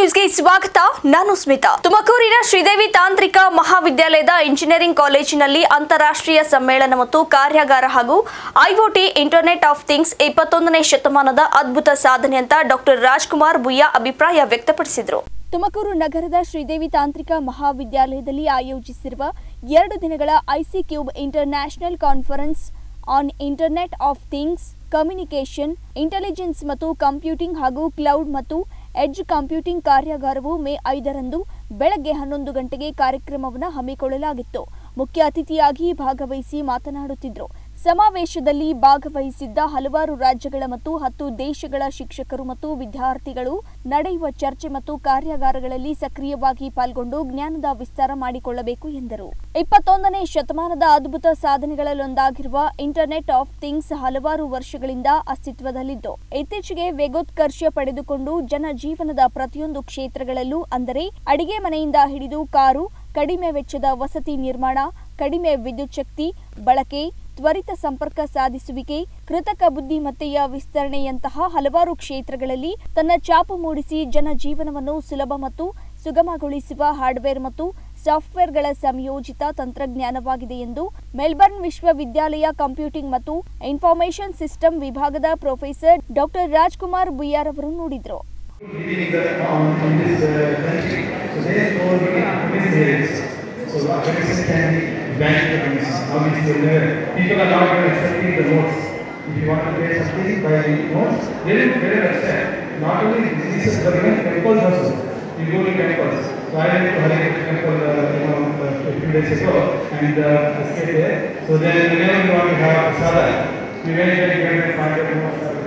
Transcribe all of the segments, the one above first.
ನ್ಯೂಸ್ಗೆ ಸ್ವಾಗತ ನಾನು ಸ್ಮಿತಾ ತುಮಕೂರಿನ ಶ್ರೀದೇವಿ ತಾಂತ್ರಿಕ ಮಹಾವಿದ್ಯಾಲಯದ ಇಂಜಿನಿಯರಿಂಗ್ ಕಾಲೇಜಿನಲ್ಲಿ ಅಂತಾರಾಷ್ಟ್ರೀಯ ಸಮ್ಮೇಳನ ಮತ್ತು ಕಾರ್ಯಾಗಾರ ಹಾಗೂ ಐಒಟಿ ಇಂಟರ್ನೆಟ್ ಆಫ್ ಥಿಂಗ್ಸ್ ಇಪ್ಪತ್ತೊಂದನೇ ಶತಮಾನದ ಅದ್ಭುತ ಸಾಧನೆ ಅಂತ ಡಾಕ್ಟರ್ ರಾಜ್ಕುಮಾರ್ ಬುಯ್ಯಾ ಅಭಿಪ್ರಾಯ ವ್ಯಕ್ತಪಡಿಸಿದರು ತುಮಕೂರು ನಗರದ ಶ್ರೀದೇವಿ ತಾಂತ್ರಿಕ ಮಹಾವಿದ್ಯಾಲಯದಲ್ಲಿ ಆಯೋಜಿಸಿರುವ ಎರಡು ದಿನಗಳ I C cube international conference on internet of things communication intelligence ಮತ್ತು ಕಂಪ್ಯೂಟಿಂಗ್ ಹಾಗೂ ಕ್ಲೌಡ್ ಮತ್ತು ಎಡ್ಜ್ ಕಂಪ್ಯೂಟಿಂಗ್ ಕಾರ್ಯಾಗಾರವು ಮೇ ಐದರಂದು ಬೆಳಗ್ಗೆ ಹನ್ನೊಂದು ಗಂಟೆಗೆ ಕಾರ್ಯಕ್ರಮವನ್ನು ಹಮ್ಮಿಕೊಳ್ಳಲಾಗಿತ್ತು ಮುಖ್ಯ ಅತಿಥಿಯಾಗಿ ಭಾಗವಹಿಸಿ ಮಾತನಾಡುತ್ತಿದ್ದರು ಸಮಾವೇಶದಲ್ಲಿ ಭಾಗವಹಿಸಿದ್ದ ಹಲವಾರು ರಾಜ್ಯಗಳ ಮತ್ತು ಹತ್ತು ದೇಶಗಳ ಶಿಕ್ಷಕರು ಮತ್ತು ವಿದ್ಯಾರ್ಥಿಗಳು ನಡೆಯುವ ಚರ್ಚೆ ಮತ್ತು ಕಾರ್ಯಾಗಾರಗಳಲ್ಲಿ ಸಕ್ರಿಯವಾಗಿ ಪಾಲ್ಗೊಂಡು ಜ್ಞಾನದ ವಿಸ್ತಾರ ಮಾಡಿಕೊಳ್ಳಬೇಕು ಎಂದರು ಇಪ್ಪತ್ತೊಂದನೇ ಶತಮಾನದ ಅದ್ಭುತ ಸಾಧನೆಗಳಲ್ಲೊಂದಾಗಿರುವ ಇಂಟರ್ನೆಟ್ ಆಫ್ ಥಿಂಗ್ಸ್ ಹಲವಾರು ವರ್ಷಗಳಿಂದ ಅಸ್ತಿತ್ವದಲ್ಲಿದ್ದು ಇತ್ತೀಚೆಗೆ ವೇಗೋತ್ಕರ್ಷ ಪಡೆದುಕೊಂಡು ಜನಜೀವನದ ಪ್ರತಿಯೊಂದು ಕ್ಷೇತ್ರಗಳಲ್ಲೂ ಅಂದರೆ ಅಡಿಗೆ ಮನೆಯಿಂದ ಹಿಡಿದು ಕಾರು ಕಡಿಮೆ ವೆಚ್ಚದ ವಸತಿ ನಿರ್ಮಾಣ ಕಡಿಮೆ ವಿದ್ಯುತ್ ಶಕ್ತಿ ಬಳಕೆ ತ್ವರಿತ ಸಂಪರ್ಕ ಸಾಧಿಸುವಿಕೆ ಕೃತಕ ಬುದ್ಧಿಮತ್ತೆಯ ವಿಸ್ತರಣೆಯಂತಹ ಹಲವಾರು ಕ್ಷೇತ್ರಗಳಲ್ಲಿ ತನ್ನ ಛಾಪು ಮೂಡಿಸಿ ಜನಜೀವನವನ್ನು ಸುಲಭ ಮತ್ತು ಸುಗಮಗೊಳಿಸುವ ಹಾರ್ಡ್ವೇರ್ ಮತ್ತು ಸಾಫ್ಟ್ವೇರ್ಗಳ ಸಂಯೋಜಿತ ತಂತ್ರಜ್ಞಾನವಾಗಿದೆ ಎಂದು ಮೆಲ್ಬರ್ನ್ ವಿಶ್ವವಿದ್ಯಾಲಯ ಕಂಪ್ಯೂಟಿಂಗ್ ಮತ್ತು ಇನ್ಫಾರ್ಮೇಷನ್ ಸಿಸ್ಟಮ್ ವಿಭಾಗದ ಪ್ರೊಫೆಸರ್ ಡಾಕ್ಟರ್ ರಾಜ್ಕುಮಾರ್ ಬುಯ್ಯಾರ್ ಅವರು ನುಡಿದರು living the, on, in this uh, country. So they are all the amazing areas. So Afghanistan can be banked against obviously there. People are not even accepting the notes. If you want to pay something by notes, they will very upset. Not only diseases but even temples also. You go to temples. So I went to Harihar temple uh, you know, uh, a few days ago and uh, I stayed there. So then whenever you want to have prasada, we went there, we went and find out notes. uh,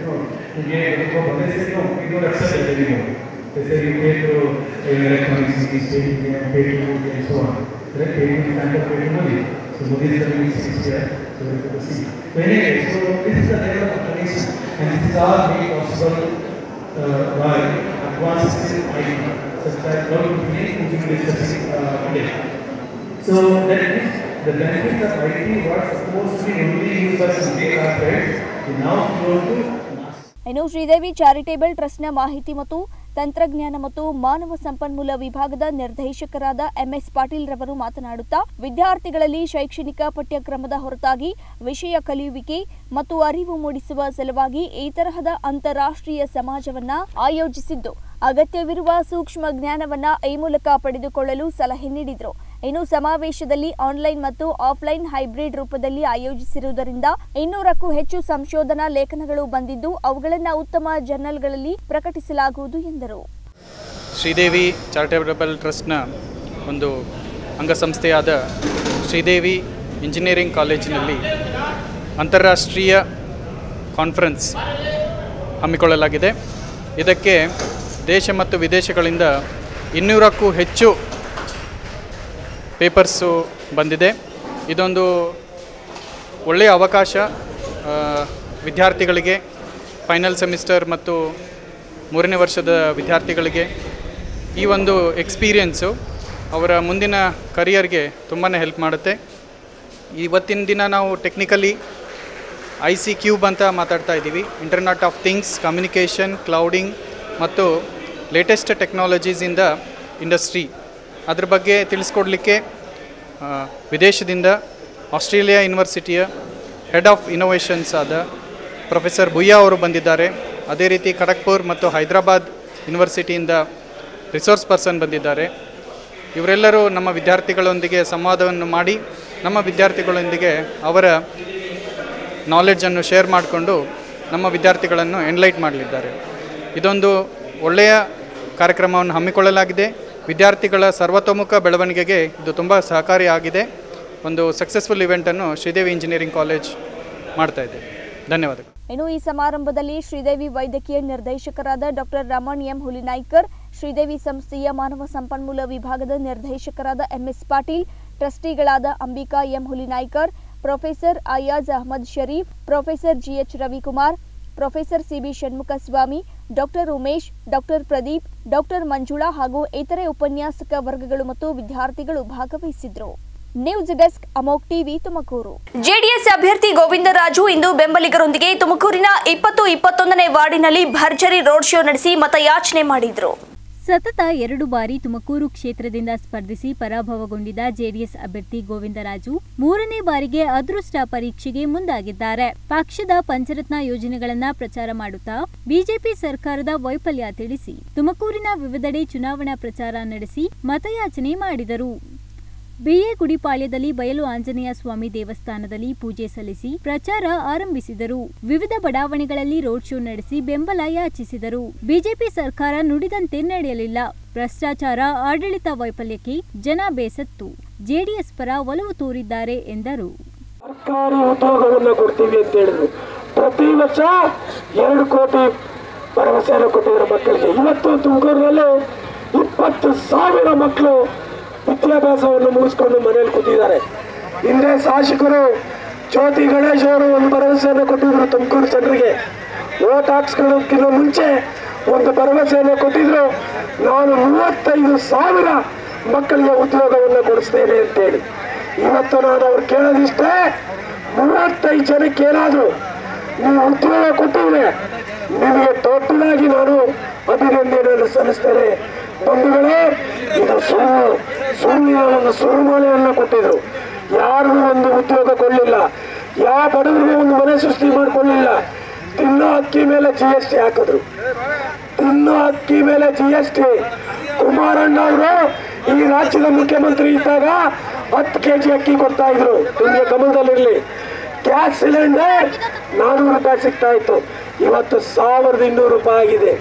to get the proper. They said, no, we don't accept that anymore. They said, you pay through uh, electronic cities, pay to them, pay to Modi and so on. Right? Pay to kind of pay to Modi. So Modi is coming six here, so we have to see. So anyway, so this is the level of tradition and this is all made possible uh, by advances in IT, such that what we will be discussing uh, today. So that is the benefits of IT were supposed to be only used by some big corporates, they now flow to mass ಇನ್ನು Sridevi charitable ಟ್ರಸ್ಟ್ನ ಮಾಹಿತಿ ಮತ್ತು ತಂತ್ರಜ್ಞಾನ ಮತ್ತು ಮಾನವ ಸಂಪನ್ಮೂಲ ವಿಭಾಗದ ನಿರ್ದೇಶಕರಾದ ಎಂಎಸ್ ಪಾಟೀಲ್ ರವರು ಮಾತನಾಡುತ್ತಾ ವಿದ್ಯಾರ್ಥಿಗಳಲ್ಲಿ ಶೈಕ್ಷಣಿಕ ಪಠ್ಯಕ್ರಮದ ಹೊರತಾಗಿ ವಿಷಯ ಕಲಿಯುವಿಕೆ ಮತ್ತು ಅರಿವು ಮೂಡಿಸುವ ಸಲುವಾಗಿ ಈ ತರಹದ ಅಂತಾರಾಷ್ಟ್ರೀಯ ಸಮಾಜವನ್ನ ಆಯೋಜಿಸಿದ್ದು ಅಗತ್ಯವಿರುವ ಸೂಕ್ಷ್ಮ ಜ್ಞಾನವನ್ನ ಈ ಮೂಲಕ ಪಡೆದುಕೊಳ್ಳಲು ಸಲಹೆ ನೀಡಿದರು ಇನ್ನು ಸಮಾವೇಶದಲ್ಲಿ ಆನ್ಲೈನ್ ಮತ್ತು ಆಫ್ಲೈನ್ ಹೈಬ್ರಿಡ್ ರೂಪದಲ್ಲಿ ಆಯೋಜಿಸಿರುವುದರಿಂದ ಇನ್ನೂರಕ್ಕೂ ಹೆಚ್ಚು ಸಂಶೋಧನಾ ಲೇಖನಗಳು ಬಂದಿದ್ದು ಅವುಗಳನ್ನು ಉತ್ತಮ ಜರ್ನಲ್ಗಳಲ್ಲಿ ಪ್ರಕಟಿಸಲಾಗುವುದು ಎಂದರು ಶ್ರೀದೇವಿ ಚಾರಿಟೇಬಲ್ ಟ್ರಸ್ಟ್ನ ಒಂದು ಅಂಗಸಂಸ್ಥೆಯಾದ ಶ್ರೀದೇವಿ ಇಂಜಿನಿಯರಿಂಗ್ ಕಾಲೇಜಿನಲ್ಲಿ ಅಂತಾರಾಷ್ಟ್ರೀಯ ಕಾನ್ಫರೆನ್ಸ್ ಹಮ್ಮಿಕೊಳ್ಳಲಾಗಿದೆ ಇದಕ್ಕೆ ದೇಶ ಮತ್ತು ವಿದೇಶಗಳಿಂದ ಇನ್ನೂರಕ್ಕೂ ಹೆಚ್ಚು ಪೇಪರ್ಸು ಬಂದಿದೆ ಇದೊಂದು ಒಳ್ಳೆಯ ಅವಕಾಶ ಆ, ವಿದ್ಯಾರ್ಥಿಗಳಿಗೆ ಫೈನಲ್ ಸೆಮಿಸ್ಟರ್ ಮತ್ತು ಮೂರನೇ ವರ್ಷದ ವಿದ್ಯಾರ್ಥಿಗಳಿಗೆ ಈ ಒಂದು ಎಕ್ಸ್ಪೀರಿಯನ್ಸು ಅವರ ಮುಂದಿನ ಕರಿಯರ್ಗೆ ತುಂಬಾ ಹೆಲ್ಪ್ ಮಾಡುತ್ತೆ ಇವತ್ತಿನ ದಿನ ನಾವು ಟೆಕ್ನಿಕಲಿ ಐ ಸಿ ಕ್ಯೂಬ್ ಅಂತ ಮಾತಾಡ್ತಾ ಇದ್ದೀವಿ internet of things communication clouding ಮತ್ತು ಲೇಟೆಸ್ಟ್ ಟೆಕ್ನಾಲಜೀಸಿಂದ ಇಂಡಸ್ಟ್ರಿ ಅದ್ರ ಬಗ್ಗೆ ತಿಳಿಸ್ಕೊಡ್ಲಿಕ್ಕೆ ಆ, ವಿದೇಶದಿಂದ ಆಸ್ಟ್ರೇಲಿಯಾ ಯೂನಿವರ್ಸಿಟಿಯ ಹೆಡ್ ಆಫ್ ಇನೋವೇಷನ್ಸ್ ಆದ ಪ್ರೊಫೆಸರ್ ಬುಯ್ಯಾ ಅವರು ಬಂದಿದ್ದಾರೆ ಅದೇ ರೀತಿ ಖಡಗ್ಪುರ್ ಮತ್ತು ಹೈದರಾಬಾದ್ ಯೂನಿವರ್ಸಿಟಿಯಿಂದ ರಿಸೋರ್ಸ್ ಪರ್ಸನ್ ಬಂದಿದ್ದಾರೆ ಇವರೆಲ್ಲರೂ ನಮ್ಮ ವಿದ್ಯಾರ್ಥಿಗಳೊಂದಿಗೆ ಸಂವಾದವನ್ನು ಮಾಡಿ ನಮ್ಮ ವಿದ್ಯಾರ್ಥಿಗಳೊಂದಿಗೆ ಅವರ ನಾಲೆಡ್ಜನ್ನು ಶೇರ್ ಮಾಡಿಕೊಂಡು ನಮ್ಮ ವಿದ್ಯಾರ್ಥಿಗಳನ್ನು ಎನ್ಲೈಟ್ ಮಾಡಲಿದ್ದಾರೆ ಇದೊಂದು ಒಳ್ಳೆಯ ಕಾರ್ಯಕ್ರಮವನ್ನು ಹಮ್ಮಿಕೊಳ್ಳಲಾಗಿದೆ ವಿದ್ಯಾರ್ಥಿಗಳ ಸರ್ವತೋಮುಖ ಬೆಳವಣಿಗೆಗೆ ಇದು ತುಂಬ ಸಹಕಾರಿಯಾಗಿದೆ ಒಂದು ಸಕ್ಸಸ್ಫುಲ್ ಇವೆಂಟನ್ನು ಶ್ರೀದೇವಿ ಇಂಜಿನಿಯರಿಂಗ್ ಕಾಲೇಜ್ ಮಾಡ್ತಾ ಇದೆ ಧನ್ಯವಾದಗಳು ಇನ್ನು ಈ ಸಮಾರಂಭದಲ್ಲಿ ಶ್ರೀದೇವಿ ವೈದ್ಯಕೀಯ ನಿರ್ದೇಶಕರಾದ ಡಾಕ್ಟರ್ ರಮಣ್ ಎಂ ಹುಲಿನಾಯ್ಕರ್ ಶ್ರೀದೇವಿ ಸಂಸ್ಥೆಯ ಮಾನವ ಸಂಪನ್ಮೂಲ ವಿಭಾಗದ ನಿರ್ದೇಶಕರಾದ ಎಂಎಸ್ ಪಾಟೀಲ್ ಟ್ರಸ್ಟಿಗಳಾದ Ambika M Hulinaykar professor Ayaz Ahmed Sharif professor GH Ravikumar professor CB Shanmukhaswamy doctor Umesh doctor Pradeep doctor Manjula ಹಾಗೂ ಇತರೆ ಉಪನ್ಯಾಸಕ ವರ್ಗಗಳು ಮತ್ತು ವಿದ್ಯಾರ್ಥಿಗಳು ಭಾಗವಹಿಸಿದ್ರು ನ್ಯೂಸ್ ಡೆಸ್ಕ್ ಅಮೋಕ್ ಟಿವಿ ತುಮಕೂರು ಜೆಡಿಎಸ್ ಅಭ್ಯರ್ಥಿ ಗೋವಿಂದರಾಜು ಇಂದು ಬೆಂಬಲಿಗರೊಂದಿಗೆ ತುಮಕೂರಿನ ಇಪ್ಪತ್ತು ಇಪ್ಪತ್ತೊಂದನೇ ವಾರ್ಡಿನಲ್ಲಿ ಭರ್ಜರಿ ರೋಡ್ ಶೋ ನಡೆಸಿ ಮತಯಾಚನೆ ಮಾಡಿದ್ರು ಸತತ ಎರಡು ಬಾರಿ ತುಮಕೂರು ಕ್ಷೇತ್ರದಿಂದ ಸ್ಪರ್ಧಿಸಿ ಪರಾಭವಗೊಂಡಿದ್ದ ಜೆಡಿಎಸ್ ಅಭ್ಯರ್ಥಿ ಗೋವಿಂದರಾಜು ಮೂರನೇ ಬಾರಿಗೆ ಅದೃಷ್ಟ ಪರೀಕ್ಷೆಗೆ ಮುಂದಾಗಿದ್ದಾರೆ ಪಕ್ಷದ ಪಂಚರತ್ನ ಯೋಜನೆಗಳನ್ನ ಪ್ರಚಾರ ಮಾಡುತ್ತಾ ಬಿಜೆಪಿ ಸರ್ಕಾರದ ವೈಫಲ್ಯ ತಿಳಿಸಿ ತುಮಕೂರಿನ ವಿವಿಧೆಡೆ ಚುನಾವಣಾ ಪ್ರಚಾರ ನಡೆಸಿ ಮತಯಾಚನೆ ಮಾಡಿದರು ಬಿಎ ಗುಡಿಪಾಳ್ಯದಲ್ಲಿ ಬಯಲು ಆಂಜನೇಯ ಸ್ವಾಮಿ ದೇವಸ್ಥಾನದಲ್ಲಿ ಪೂಜೆ ಸಲ್ಲಿಸಿ ಪ್ರಚಾರ ಆರಂಭಿಸಿದರು ವಿವಿಧ ಬಡಾವಣೆಗಳಲ್ಲಿ ರೋಡ್ ಶೋ ನಡೆಸಿ ಬೆಂಬಲ ಯಾಚಿಸಿದರು ಬಿಜೆಪಿ ಸರ್ಕಾರ ನುಡಿದಂತೆ ನಡೆಯಲಿಲ್ಲ ಭ್ರಷ್ಟಾಚಾರ ಆಡಳಿತ ವೈಫಲ್ಯಕ್ಕೆ ಜನ ಬೇಸತ್ತು ಜೆಡಿಎಸ್ ಪರ ಒಲವು ತೋರಿದ್ದಾರೆ ಎಂದರು ಸರ್ಕಾರಿ ಉದ್ಯೋಗವನ್ನು ಕೊಡ್ತೀವಿ ಅಂತ ಹೇಳಿದ್ರು ಪ್ರತಿ ವರ್ಷ ಎರಡು ಕೋಟಿ ಭರವಸೆಯನ್ನು ಕೊಟ್ಟಿದ್ರು ಮಕ್ಕಳಿಗೆ ಇವತ್ತು ತುಮಕೂರಿನಲ್ಲಿ ಇಪ್ಪತ್ತು ಸಾವಿರ ಮಕ್ಕಳು ವಿದ್ಯಾಭ್ಯಾಸವನ್ನು ಮುಗಿಸ್ಕೊಂಡು ಮನೇಲಿ ಕೂತಿದ್ದಾರೆ ಹಿಂದೆ ಶಾಸಕರು ಜ್ಯೋತಿ ಗಣೇಶ್ ಅವರು ಒಂದು ಭರವಸೆಯನ್ನು ಕೊಟ್ಟಿದ್ರು ತುಮಕೂರು ಜನರಿಗೆ ಓಟ್ ಹಾಕ್ಸ್ಕೊಳ್ಳೋಕ್ಕಿಂತ ಮುಂಚೆ ಒಂದು ಭರವಸೆಯನ್ನು ಕೊಟ್ಟಿದ್ರು ನಾನು ಮೂವತ್ತೈದು ಸಾವಿರ ಮಕ್ಕಳಿಗೆ ಉದ್ಯೋಗವನ್ನು ಕೊಡಿಸ್ತೇನೆ ಅಂತೇಳಿ ಇವತ್ತು ನಾನು ಅವ್ರು ಕೇಳೋದಿಷ್ಟೇ ಮೂವತ್ತೈದು ಜನಕ್ಕೆ ಏನಾದರೂ ನೀವು ಉದ್ಯೋಗ ಕೊಟ್ಟಿದ್ರೆ ನಿಮಗೆ ದೊಡ್ಡದಾಗಿ ನಾನು ಅಭಿನಂದನೆಯನ್ನು ಸಲ್ಲಿಸ್ತೇನೆ ಬಂಧುಗಳೇ ಇದು ಸುಳ್ಳು ಸುಳ್ಳಿನ ಒಂದು ಸುರುಮಾಲೆಯನ್ನು ಕೊಟ್ಟಿದ್ರು ಯಾರಿಗೂ ಒಂದು ಉದ್ಯೋಗ ಕೊಡಲಿಲ್ಲ ಯಾವ ಬಡವರಿಗೂ ಒಂದು ಮನೆ ಸೃಷ್ಟಿ ಮಾಡಿಕೊಳ್ಳಿಲ್ಲ ತಿನ್ನೋ ಅಕ್ಕಿ ಮೇಲೆ ಜಿ ಎಸ್ ಟಿ ಹಾಕಿದ್ರು ತಿನ್ನೋ ಅಕ್ಕಿ ಮೇಲೆ ಜಿ ಎಸ್ ಟಿ ಕುಮಾರಣ್ಣ ಅವರು ಈ ರಾಜ್ಯದ ಮುಖ್ಯಮಂತ್ರಿ ಇದ್ದಾಗ ಹತ್ತು ಕೆ ಜಿ ಅಕ್ಕಿ ಕೊಡ್ತಾ ಇದ್ರು ನಿಮಗೆ ಗಮನದಲ್ಲಿರಲಿ ಗ್ಯಾಸ್ ಸಿಲಿಂಡರ್ ನಾನೂರು ರೂಪಾಯಿ ಸಿಗ್ತಾ ಇತ್ತು ಇವತ್ತು ಸಾವಿರದ ಇನ್ನೂರು ರೂಪಾಯಿ ಆಗಿದೆ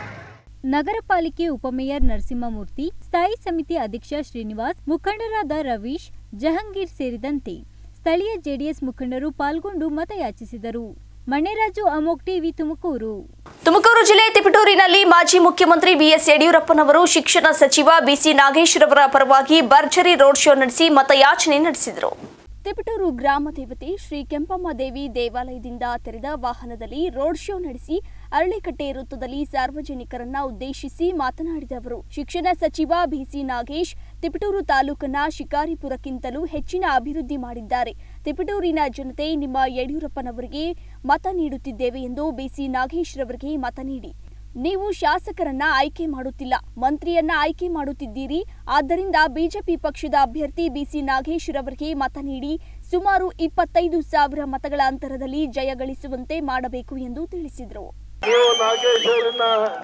ನಗರ ಪಾಲಿಕೆ ಉಪಮೇಯರ್ ನರಸಿಂಹಮೂರ್ತಿ ಸ್ಥಾಯಿ ಸಮಿತಿ ಅಧ್ಯಕ್ಷ ಶ್ರೀನಿವಾಸ್ ಮುಖಂಡರಾದ ರವೀಶ್ ಜಹಂಗೀರ್ ಸೇರಿದಂತೆ ಸ್ಥಳೀಯ ಜೆಡಿಎಸ್ ಮುಖಂಡರು ಪಾಲ್ಗೊಂಡು ಮತಯಾಚಿಸಿದರು ಮಣ್ಣೆರಾಜು ಅಮೋಕ್ ಟಿವಿ ತುಮಕೂರು ತುಮಕೂರು ಜಿಲ್ಲೆ ತಿಪಟೂರಿನಲ್ಲಿ ಮಾಜಿ ಮುಖ್ಯಮಂತ್ರಿ ಬಿಎಸ್ ಯಡಿಯೂರಪ್ಪನವರು ಶಿಕ್ಷಣ ಸಚಿವ ಬಿಸಿ ನಾಗೇಶ್ ರವರ ಪರವಾಗಿ ಭರ್ಜರಿ ರೋಡ್ ಶೋ ನಡೆಸಿ ಮತಯಾಚನೆ ನಡೆಸಿದರು ತಿಪಟೂರು ಗ್ರಾಮ ದೇವತೆ ಶ್ರೀ ಕೆಂಪಮ್ಮ ದೇವಿ ದೇವಾಲಯದಿಂದ ತೆರೆದ ವಾಹನದಲ್ಲಿ ರೋಡ್ ಶೋ ನಡೆಸಿ ಅರಳಿಕಟ್ಟೆ ವೃತ್ತದಲ್ಲಿ ಸಾರ್ವಜನಿಕರನ್ನ ಉದ್ದೇಶಿಸಿ ಮಾತನಾಡಿದ ಅವರು ಶಿಕ್ಷಣ ಸಚಿವ ಬಿಸಿ ನಾಗೇಶ್ ತಿಪಟೂರು ತಾಲೂಕನ್ನ ಶಿಕಾರಿಪುರಕ್ಕಿಂತಲೂ ಹೆಚ್ಚಿನ ಅಭಿವೃದ್ಧಿ ಮಾಡಿದ್ದಾರೆ ತಿಪಟೂರಿನ ಜನತೆ ನಿಮ್ಮ ಯಡಿಯೂರಪ್ಪನವರಿಗೆ ಮತ ನೀಡುತ್ತಿದ್ದೇವೆ ಎಂದು ಬಿಸಿ ನಾಗೇಶ್ ರವರಿಗೆ ಮತ ನೀಡಿ ನೀವು ಶಾಸಕರನ್ನ ಆಯ್ಕೆ ಮಾಡುತ್ತಿಲ್ಲ ಮಂತ್ರಿಯನ್ನ ಆಯ್ಕೆ ಮಾಡುತ್ತಿದ್ದೀರಿ ಆದ್ದರಿಂದ ಬಿಜೆಪಿ ಪಕ್ಷದ ಅಭ್ಯರ್ಥಿ ಬಿಸಿ ನಾಗೇಶ್ ರವರಿಗೆ ಮತ ನೀಡಿ ಸುಮಾರು ಇಪ್ಪತ್ತೈದು ಸಾವಿರ ಮತಗಳ ಅಂತರದಲ್ಲಿ ಜಯ ಗಳಿಸುವಂತೆ ಮಾಡಬೇಕು ಎಂದು ತಿಳಿಸಿದರು ನೀವು ನಾಗೇಶ್ ಅವರನ್ನ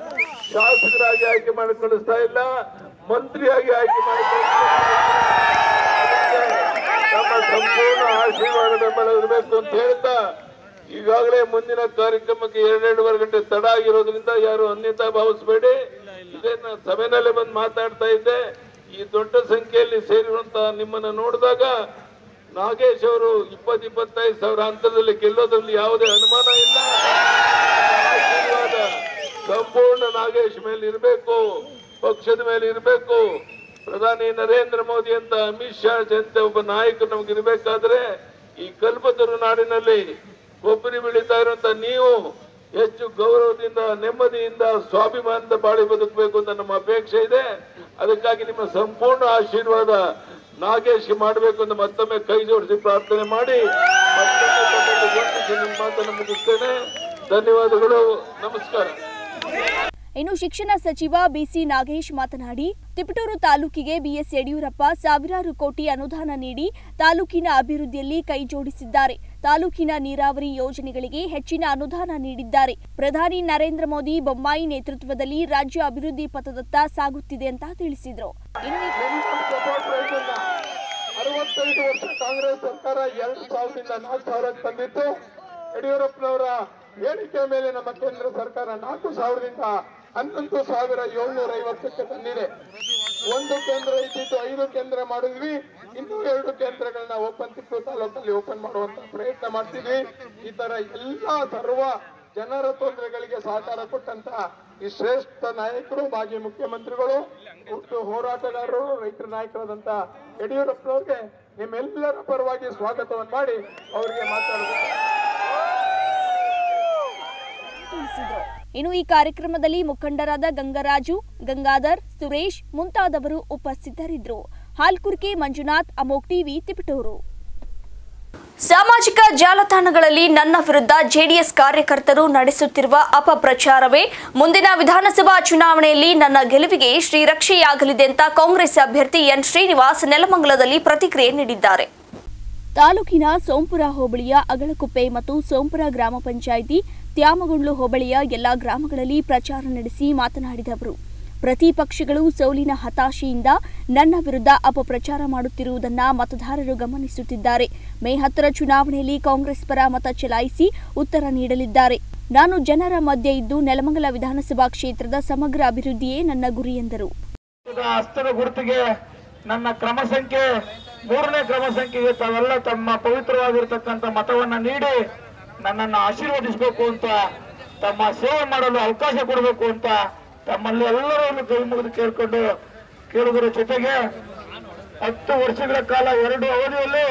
ಶಾಸಕರಾಗಿ ಆಯ್ಕೆ ಮಾಡಿ ಕಳಿಸ್ತಾ ಇಲ್ಲ ಮಂತ್ರಿಯಾಗಿ ಆಯ್ಕೆ ಮಾಡಿ ನಮ್ಮ ಸಂಪೂರ್ಣ ಆಶೀರ್ವಾದ ಬೆಂಬಲ ಇರಬೇಕು ಅಂತ ಹೇಳ್ತಾ ಈಗಾಗಲೇ ಮುಂದಿನ ಕಾರ್ಯಕ್ರಮಕ್ಕೆ ಎರಡೆರಡುವರೆ ಗಂಟೆ ತಡ ಆಗಿರೋದ್ರಿಂದ ಯಾರು ಅನ್ಯತಾ ಭಾವಿಸಬೇಡಿ ಇದನ್ನ ಸಭೆನಲ್ಲೇ ಬಂದು ಮಾತಾಡ್ತಾ ಇದ್ದೆ ಈ ದೊಡ್ಡ ಸಂಖ್ಯೆಯಲ್ಲಿ ಸೇರಿರುವಂತ ನಿಮ್ಮನ್ನ ನೋಡಿದಾಗ ನಾಗೇಶ್ ಅವರು ಇಪ್ಪತ್ ಇಪ್ಪತ್ತೈದು ಸಾವಿರ ಹಂತದಲ್ಲಿ ಗೆಲ್ಲೋದ್ರಲ್ಲಿ ಯಾವುದೇ ಅನುಮಾನ ಇಲ್ಲ ಆಶೀರ್ವಾದ ಸಂಪೂರ್ಣ ನಾಗೇಶ್ ಮೇಲೆ ಇರಬೇಕು ಪಕ್ಷದ ಮೇಲೆ ಇರಬೇಕು ಪ್ರಧಾನಿ ನರೇಂದ್ರ ಮೋದಿ ಅಂತ ಅಮಿತ್ ಶಾ ಜಂತೆ ಒಬ್ಬ ನಾಯಕ ನಮ್ಗೆ ಇರಬೇಕಾದ್ರೆ ಈ ಕಲ್ಪತರು ನಾಡಿನಲ್ಲಿ ಕೊಬ್ಬರಿ ಬೆಳೀತಾ ಇರುವಂತ ನೀವು ಹೆಚ್ಚು ಗೌರವದಿಂದ ನೆಮ್ಮದಿಯಿಂದ ಸ್ವಾಭಿಮಾನದ ಬಾಳಿ ಬದುಕಬೇಕು ಅಂತ ನಮ್ಮ ಅಪೇಕ್ಷೆ ಇದೆ ಅದಕ್ಕಾಗಿ ನಿಮ್ಮ ಸಂಪೂರ್ಣ ಆಶೀರ್ವಾದ ನಾಗೇಶ್ಗೆ ಮಾಡಬೇಕು ಅಂತ ಮತ್ತೊಮ್ಮೆ ಕೈ ಜೋಡಿಸಿ ಪ್ರಾರ್ಥನೆ ಮಾಡಿ ಮತ್ತೊಮ್ಮೆ ತಮ್ಮಲ್ಲಿ ವಂದಿಸಿ ನಿಮ್ಮ ಮಾತನ್ನು ಮುಗಿಸ್ತೇನೆ ಧನ್ಯವಾದಗಳು ನಮಸ್ಕಾರ ಇನ್ನು ಶಿಕ್ಷಣ ಸಚಿವ ಬಿಸಿ ನಾಗೇಶ್ ಮಾತನಾಡಿ ತಿಪಟೂರು ತಾಲೂಕಿಗೆ ಬಿಎಸ್ ಯಡಿಯೂರಪ್ಪ ಸಾವಿರಾರು ಕೋಟಿ ಅನುದಾನ ನೀಡಿ ತಾಲೂಕಿನ ಅಭಿವೃದ್ಧಿಯಲ್ಲಿ ಕೈ ಜೋಡಿಸಿದ್ದಾರೆ ತಾಲೂಕಿನ ನೀರಾವರಿ ಯೋಜನೆಗಳಿಗೆ ಹೆಚ್ಚಿನ ಅನುದಾನ ನೀಡಿದ್ದಾರೆ ಪ್ರಧಾನಿ ನರೇಂದ್ರ ಮೋದಿ ಬೊಮ್ಮಾಯಿ ನೇತೃತ್ವದಲ್ಲಿ ರಾಜ್ಯ ಅಭಿವೃದ್ಧಿ ಪಥದತ್ತ ಸಾಗುತ್ತಿದೆ ಅಂತ ತಿಳಿಸಿದರು ಇನ್ನು ಈ ಅರವತ್ತೈದು ವರ್ಷ ಕಾಂಗ್ರೆಸ್ ಸರ್ಕಾರ ಎರಡು ಸಾವಿರದಿಂದ ನಾಲ್ಕು ಸಾವಿರಕ್ಕೆ ತಂದಿತ್ತು ಯಡಿಯೂರಪ್ಪನವರ ಹೇಳಿಕೆ ಮೇಲೆ ನಮ್ಮ ಕೇಂದ್ರ ಸರ್ಕಾರ ನಾಲ್ಕು ಸಾವಿರದಿಂದ ಹನ್ನೊಂದು ಸಾವಿರ ಏಳ್ನೂರ ಐವತ್ತಕ್ಕೆ ತಂದಿದೆ ಒಂದು ಕೇಂದ್ರ ಇದ್ದಿದ್ದು ಐದು ಕೇಂದ್ರ ಮಾಡಿದ್ವಿ ಇನ್ನೂ ಎರಡು ಕೇಂದ್ರಗಳನ್ನ ಓಪನ್ ತಿಪ್ಪು ತಾಲೂಕಲ್ಲಿ ಓಪನ್ ಮಾಡುವಂತ ಪ್ರಯತ್ನ ಮಾಡ್ತಿದ್ವಿ ಈ ತರ ಎಲ್ಲಾ ಸರ್ವ ಜನರ ತೊಂದರೆಗಳಿಗೆ ಸಹಕಾರ ಕೊಟ್ಟಂತ ಈ ಶ್ರೇಷ್ಠ ನಾಯಕರು ಮಾಜಿ ಮುಖ್ಯಮಂತ್ರಿಗಳು ಹುಟ್ಟು ಹೋರಾಟಗಾರರು ರೈತರ ನಾಯಕರಾದಂತ ಯಡಿಯೂರಪ್ಪನವ್ರಿಗೆ ನಿಮ್ಮೆಲ್ಲರ ಪರವಾಗಿ ಸ್ವಾಗತವನ್ನು ಮಾಡಿ ಅವರಿಗೆ ಮಾತಾಡಬೇಕು ತಿಳಿಸಿದರು ಇನ್ನು ಈ ಕಾರ್ಯಕ್ರಮದಲ್ಲಿ ಮುಖಂಡರಾದ ಗಂಗರಾಜು ಗಂಗಾಧರ್ ಸುರೇಶ್ ಮುಂತಾದವರು ಉಪಸ್ಥಿತರಿದ್ದರು ಹಾಲ್ಕುರ್ಕೆ ಮಂಜುನಾಥ್ ಅಮೋಕ್ ಟಿವಿ ತಿಪಟೂರು ಸಾಮಾಜಿಕ ಜಾಲತಾಣಗಳಲ್ಲಿ ನನ್ನ ವಿರುದ್ಧ ಜೆಡಿಎಸ್ ಕಾರ್ಯಕರ್ತರು ನಡೆಸುತ್ತಿರುವ ಅಪಪ್ರಚಾರವೇ ಮುಂದಿನ ವಿಧಾನಸಭಾ ಚುನಾವಣೆಯಲ್ಲಿ ನನ್ನ ಗೆಲುವಿಗೆ ಶ್ರೀರಕ್ಷೆಯಾಗಲಿದೆ ಅಂತ ಕಾಂಗ್ರೆಸ್ ಅಭ್ಯರ್ಥಿ ಎನ್ ಶ್ರೀನಿವಾಸ್ ನೆಲಮಂಗಲದಲ್ಲಿ ಪ್ರತಿಕ್ರಿಯೆ ನೀಡಿದ್ದಾರೆ ತಾಲೂಕಿನ ಸೋಂಪುರ ಹೋಬಳಿಯ ಅಗಳಕುಪ್ಪೆ ಮತ್ತು ಸೋಂಪುರ ಗ್ರಾಮ ಪಂಚಾಯಿತಿ ತ್ಯಾಮಗುಂಡ್ಲು ಹೋಬಳಿಯ ಎಲ್ಲಾ ಗ್ರಾಮಗಳಲ್ಲಿ ಪ್ರಚಾರ ನಡೆಸಿ ಮಾತನಾಡಿದ ಅವರು ಪ್ರತಿಪಕ್ಷಗಳು ಸೋಲಿನ ಹತಾಶೆಯಿಂದ ನನ್ನ ವಿರುದ್ಧ ಅಪಪ್ರಚಾರ ಮಾಡುತ್ತಿರುವುದನ್ನ ಮತದಾರರು ಗಮನಿಸುತ್ತಿದ್ದಾರೆ ಮೇ ಹತ್ತರ ಚುನಾವಣೆಯಲ್ಲಿ ಕಾಂಗ್ರೆಸ್ ಪರ ಮತ ಚಲಾಯಿಸಿ ಉತ್ತರ ನೀಡಲಿದ್ದಾರೆ ನಾನು ಜನರ ಮಧ್ಯೆ ಇದ್ದು ನೆಲಮಂಗಲ ವಿಧಾನಸಭಾ ಕ್ಷೇತ್ರದ ಸಮಗ್ರ ಅಭಿವೃದ್ಧಿಯೇ ನನ್ನ ಗುರಿ ಎಂದರು ಹಸ್ತದ ಗುರುತಿಗೆ ನನ್ನ ಕ್ರಮ ಸಂಖ್ಯೆ ಮೂರನೇ ಕ್ರಮ ಸಂಖ್ಯೆಗೆ ತಾವೆಲ್ಲ ತಮ್ಮ ಪವಿತ್ರವಾಗಿರ್ತಕ್ಕಂಥ ಮತವನ್ನ ನೀಡಿ ನನ್ನನ್ನು ಆಶೀರ್ವದಿಸಬೇಕು ಅಂತ ತಮ್ಮ ಸೇವೆ ಮಾಡಲು ಅವಕಾಶ ಕೊಡಬೇಕು ಅಂತ ತಮ್ಮಲ್ಲಿ ಎಲ್ಲರನ್ನು ಕೈ ಮುಗಿದು ಕೇಳ್ಕೊಂಡು ಕೇಳುವುದರ ಜೊತೆಗೆ ಹತ್ತು ವರ್ಷಗಳ ಕಾಲ ಎರಡು ಅವಧಿಯಲ್ಲಿ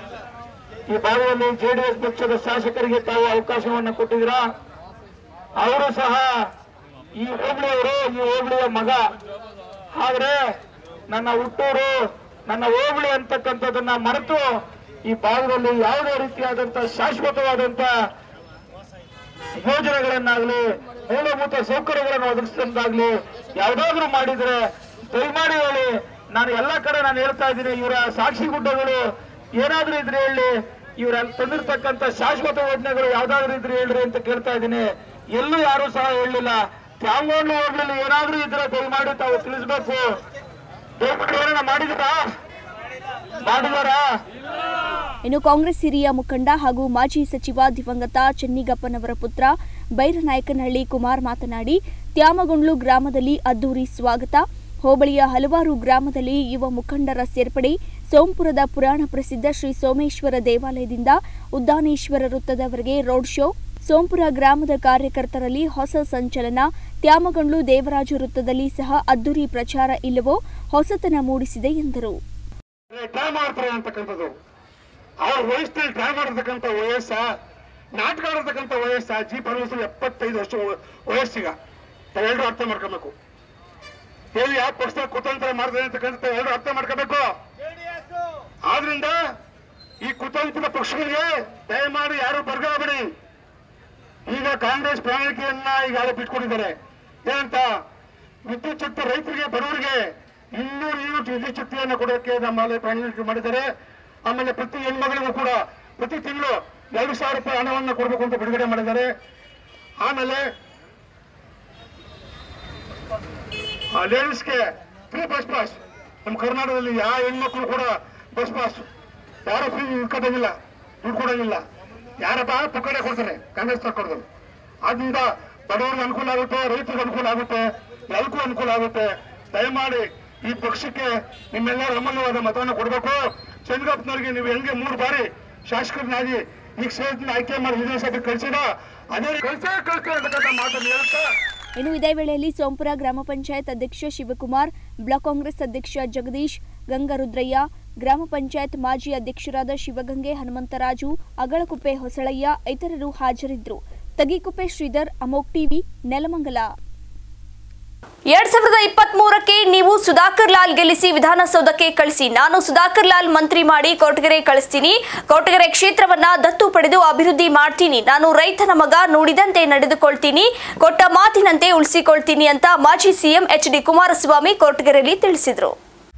ಈ ಭಾಗದಲ್ಲಿ ಜೆಡಿಎಸ್ ಪಕ್ಷದ ಶಾಸಕರಿಗೆ ತಾವು ಅವಕಾಶವನ್ನು ಕೊಟ್ಟಿದ್ದೀರಾ ಅವರು ಸಹ ಈ ಹೋಬಳಿಯವರು ಈ ಹೋಬಳಿಯ ಮಗ ಆದ್ರೆ ನನ್ನ ಹುಟ್ಟೂರು ನನ್ನ ಹೋಬಳಿ ಅಂತಕ್ಕಂಥದ್ದನ್ನ ಮರೆತು ಈ ಭಾಗದಲ್ಲಿ ಯಾವುದೇ ರೀತಿಯಾದಂತ ಶಾಶ್ವತವಾದಂತ ಯೋಜನೆಗಳನ್ನಾಗ್ಲಿ ಮೂಲಭೂತ ಸೌಕರ್ಯಗಳನ್ನು ಒದಗಿಸಿದಂತಾಗ್ಲಿ ಯಾವ್ದಾದ್ರು ಮಾಡಿದ್ರೆ ದಯಮಾಡಿ ಹೇಳಿ ನಾನು ಎಲ್ಲ ಕಡೆ ನಾನು ಹೇಳ್ತಾ ಇದ್ದೀನಿ ಇವರ ಸಾಕ್ಷಿ ಗುಡ್ಡಗಳು ಏನಾದ್ರೂ ಇದ್ರೆ ಹೇಳಿ ಇವ್ರ ತಂದಿರ್ತಕ್ಕಂಥ ಶಾಶ್ವತ ಯೋಜನೆಗಳು ಯಾವ್ದಾದ್ರು ಇದ್ರೆ ಹೇಳ್ರಿ ಅಂತ ಕೇಳ್ತಾ ಇದ್ದೀನಿ ಎಲ್ಲೂ ಯಾರು ಸಹ ಹೇಳಲಿಲ್ಲ ತ್ಯಾಂಗೋಂಡು ಹೋಗ್ಲಿಲ್ಲ ಏನಾದ್ರೂ ಇದ್ರೆ ದಯಮಾಡಿ ತಾವು ತಿಳಿಸ್ಬೇಕು ದಯಮಾಡಿ ಏನಾರ ಮಾಡಿದಿರಾ ಮಾಡಿದಾರಾ ಇನ್ನು ಕಾಂಗ್ರೆಸ್ ಹಿರಿಯ ಮುಖಂಡ ಹಾಗೂ ಮಾಜಿ ಸಚಿವ ದಿವಂಗತ ಚೆನ್ನಿಗಪ್ಪನವರ ಪುತ್ರ ಬೈರನಾಯಕನಹಳ್ಳಿ ಕುಮಾರ್ ಮಾತನಾಡಿ ತ್ಯಾಮಗೊಂಡ್ಲು ಗ್ರಾಮದಲ್ಲಿ ಅದ್ದೂರಿ ಸ್ವಾಗತ ಹೋಬಳಿಯ ಹಲವಾರು ಗ್ರಾಮದಲ್ಲಿ ಯುವ ಮುಖಂಡರ ಸೇರ್ಪಡೆ ಸೋಂಪುರದ ಪುರಾಣ ಪ್ರಸಿದ್ಧ ಶ್ರೀ ಸೋಮೇಶ್ವರ ದೇವಾಲಯದಿಂದ ಉದ್ದಾನೇಶ್ವರ ವೃತ್ತದವರೆಗೆ ರೋಡ್ ಶೋ ಸೋಂಪುರ ಗ್ರಾಮದ ಕಾರ್ಯಕರ್ತರಲ್ಲಿ ಹೊಸ ಸಂಚಲನ ತ್ಯಾಮಗೊಂಡ್ಲು ದೇವರಾಜು ವೃತ್ತದಲ್ಲಿ ಸಹ ಅದ್ದೂರಿ ಪ್ರಚಾರ ಇಲ್ಲವೋ ಹೊಸತನ ಮೂಡಿಸಿದೆ ಎಂದರು ಟ್ರೈ ಮಾಡ್ತಾರೆ ಅಂತಕ್ಕಂಥದ್ದು ಅವ್ರ ವಯಸ್ಸಿನಲ್ಲಿ ಟ್ರೈ ಮಾಡಿರ್ತಕ್ಕಂಥ ವಯಸ್ಸ ನಾಟಕ ಆಡಿರ್ತಕ್ಕಂಥ ವಯಸ್ಸ ಜಿ ಪರಮೇಶ್ವರ್ ಎಪ್ಪತ್ತೈದು ವರ್ಷ ವ- ವಯಸ್ಸಿಗ ತಾವೆಲ್ಲರೂ ಅರ್ಥ ಮಾಡ್ಕೋಬೇಕು ಎಲ್ಲಿ ಯಾವ ಪಕ್ಷ ಕುತಂತ್ರ ಮಾಡಿದ್ರೆ ಅಂತಕ್ಕಂಥ ಎಲ್ಲರೂ ಅರ್ಥ ಮಾಡ್ಕೋಬೇಕು ಆದ್ರಿಂದ ಈ ಕುತಂತ್ರದ ಪಕ್ಷಗಳಿಗೆ ದಯಮಾಡಿ ಯಾರು ಬರ್ಗಾಬೇಡಿ ಈಗ ಕಾಂಗ್ರೆಸ್ ಪ್ರಣಾಳಿಕೆಯನ್ನ ಈಗಾಗಲೇ ಬಿಟ್ಕೊಂಡಿದ್ದಾರೆ ಏನಂತ ವಿದ್ಯುತ್ ಶಕ್ತಿ ರೈತರಿಗೆ ಬಡವರಿಗೆ ಇನ್ನೂರು ಯೂನಿಟ್ ವಿದ್ಯುತ್ ಶಕ್ತಿಯನ್ನು ಕೊಡೋಕೆ ನಮ್ಮಲ್ಲಿ ಪ್ರಣಾಳಿಕೆ ಮಾಡಿದ್ದಾರೆ ಆಮೇಲೆ ಪ್ರತಿ ಹೆಣ್ಮಗಳಿಗೂ ಕೂಡ ಪ್ರತಿ ತಿಂಗಳು ಎರಡು ಸಾವಿರ ರೂಪಾಯಿ ಹಣವನ್ನು ಕೊಡಬೇಕು ಅಂತ ಬಿಡುಗಡೆ ಮಾಡಿದ್ದಾರೆ ಆಮೇಲೆ ಆ ಲೇಡೀಸ್ಗೆ ಫ್ರೀ ಬಸ್ ಪಾಸ್ ನಮ್ಮ ಕರ್ನಾಟಕದಲ್ಲಿ ಯಾವ ಹೆಣ್ಮಕ್ಳು ಕೂಡ ಬಸ್ ಪಾಸ್ ಯಾರು ಫ್ರೀ ಕಟ್ಟೋದಿಲ್ಲ ದುಡ್ಡು ಕೊಡೋದಿಲ್ಲ ಯಾರಪ್ಪ ಪುಕ್ಕಡೆ ಕೊಡ್ತಾರೆ ಕಾಂಗ್ರೆಸ್ ಕೊಡ್ತಾರೆ ಆದ್ರಿಂದ ಬಡವರಿಗೆ ಅನುಕೂಲ ಆಗುತ್ತೆ ರೈತರಿಗೆ ಅನುಕೂಲ ಆಗುತ್ತೆ ಎಲ್ಲರಿಗೂ ಅನುಕೂಲ ಆಗುತ್ತೆ ದಯಮಾಡಿ ಈ ಪಕ್ಷಕ್ಕೆ ನಿಮ್ಮೆಲ್ಲರ ಅಮೂಲ್ಯವಾದ ಮತವನ್ನು ಕೊಡಬೇಕು ಚಂದ್ರಪ್ಪನವರಿಗೆ ನೀವು ಹೆಂಗೆ ಮೂರು ಬಾರಿ ಶಾಸಕರನ್ನಾಗಿ ಈ ಕ್ಷೇತ್ರದಿಂದ ಆಯ್ಕೆ ಮಾಡಿ ವಿಧಾನಸಭೆ ಕಳಿಸಿದ ಅದೇ ಕಳಿಸೇ ಕಳಿಸ್ತಾರೆ ಅಂತಕ್ಕಂಥ ಮಾತನ್ನು ಹೇಳ್ತಾ ಇನ್ನು ಇದೇ ವೇಳೆಯಲ್ಲಿ ಸೋಂಪುರ ಗ್ರಾಮ ಪಂಚಾಯತ್ ಅಧ್ಯಕ್ಷ ಶಿವಕುಮಾರ್ ಬ್ಲಾಕ್ ಕಾಂಗ್ರೆಸ್ ಅಧ್ಯಕ್ಷ ಜಗದೀಶ್ ಗಂಗರುದ್ರಯ್ಯ ಗ್ರಾಮ ಪಂಚಾಯತ್ ಮಾಜಿ ಅಧ್ಯಕ್ಷರಾದ ಶಿವಗಂಗೆ ಹನುಮಂತರಾಜು ಅಗಳಕುಪ್ಪೆ ಹೊಸಳಯ್ಯ ಇತರರು ಹಾಜರಿದ್ದರು ತಗಿಕುಪ್ಪೆ ಶ್ರೀಧರ್ ಅಮೋಕ್ ಟಿವಿ ನೆಲಮಂಗಲ ಎರಡ್ ಸಾವಿರದ ಇಪ್ಪತ್ತ್ ಮೂರಕ್ಕೆ ನೀವು ಸುಧಾಕರ್ ಲಾಲ್ ಗೆಲ್ಲಿಸಿ ವಿಧಾನಸೌಧಕ್ಕೆ ಕಳಿಸಿ ನಾನು ಸುಧಾಕರ್ ಲಾಲ್ ಮಂತ್ರಿ ಮಾಡಿ ಕೊರಟಗೆರೆ ಕಳಿಸ್ತೀನಿ ಕೊರಟಗೆರೆ ಕ್ಷೇತ್ರವನ್ನ ದತ್ತು ಪಡೆದು ಅಭಿವೃದ್ಧಿ ಮಾಡ್ತೀನಿ ನಾನು ರೈತನ ಮಗ ನುಡಿದಂತೆ ನಡೆದುಕೊಳ್ತೀನಿ ಕೊಟ್ಟ ಮಾತಿನಂತೆ ಉಳಿಸಿಕೊಳ್ತೀನಿ ಅಂತ ಮಾಜಿ ಸಿಎಂ ಎಚ್ ಡಿ ಕುಮಾರಸ್ವಾಮಿ ಕೊರಟಗೆರೆಯಲ್ಲಿ ತಿಳಿಸಿದರು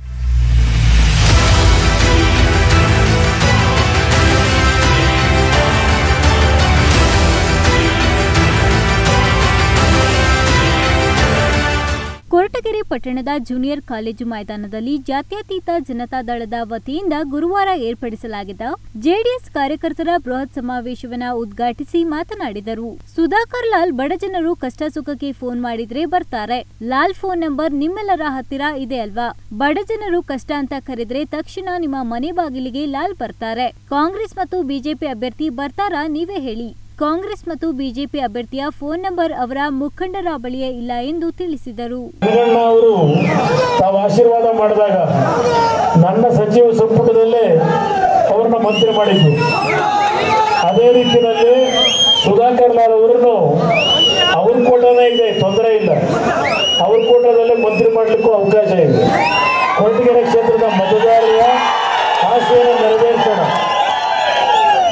ಕೊರಟಗೆರೆ ಪಟ್ಟಣದ ಜೂನಿಯರ್ ಕಾಲೇಜು ಮೈದಾನದಲ್ಲಿ ಜಾತ್ಯತೀತ ಜನತಾದಳದ ವತಿಯಿಂದ ಗುರುವಾರ ಏರ್ಪಡಿಸಲಾಗಿದ್ದ ಜೆಡಿಎಸ್ ಕಾರ್ಯಕರ್ತರ ಬೃಹತ್ ಸಮಾವೇಶವನ್ನ ಉದ್ಘಾಟಿಸಿ ಮಾತನಾಡಿದರು ಸುಧಾಕರ್ ಲಾಲ್ ಬಡಜನರು ಕಷ್ಟ ಸುಖಕ್ಕೆ ಫೋನ್ ಮಾಡಿದ್ರೆ ಬರ್ತಾರೆ ಲಾಲ್ ಫೋನ್ ನಂಬರ್ ನಿಮ್ಮೆಲ್ಲರ ಹತ್ತಿರ ಇದೆ ಅಲ್ವಾ ಬಡಜನರು ಕಷ್ಟ ಅಂತ ಕರೆದ್ರೆ ತಕ್ಷಣ ನಿಮ್ಮ ಮನೆ ಬಾಗಿಲಿಗೆ ಲಾಲ್ ಬರ್ತಾರೆ ಕಾಂಗ್ರೆಸ್ ಮತ್ತು ಬಿಜೆಪಿ ಅಭ್ಯರ್ಥಿ ಬರ್ತಾರಾ ನೀವೇ ಹೇಳಿ ಕಾಂಗ್ರೆಸ್ ಮತ್ತು ಬಿಜೆಪಿ ಅಭ್ಯರ್ಥಿಯ ಫೋನ್ ನಂಬರ್ ಅವರ ಮುಖಂಡರ ಬಳಿಯೇ ಇಲ್ಲ ಎಂದು ತಿಳಿಸಿದರು ರಂಗಣ್ಣ ಅವರು ತಾವು ಆಶೀರ್ವಾದ ಮಾಡಿದಾಗ ನನ್ನ ಸಚಿವ ಸಂಪುಟದಲ್ಲೇ ಅವ್ರನ್ನ ಮಂತ್ರಿ ಮಾಡಿದ್ದು ಅದೇ ರೀತಿಯಲ್ಲಿ ಸುಧಾಕರ್ ಲಾಲ್ ಅವರನ್ನು ಅವ್ರ ಕೋಟನೇ ಇದೆ ತೊಂದರೆ ಇಲ್ಲ ಅವ್ರ ಕೋಟದಲ್ಲೇ ಮಂತ್ರಿ ಮಾಡಲಿಕ್ಕೂ ಅವಕಾಶ ಇದೆ ಕೊರಟಗೆರೆ ಕ್ಷೇತ್ರದ ಮತದಾರರ ಆಸೆಯನ್ನು ನೆರವೇರಿಸೋಣ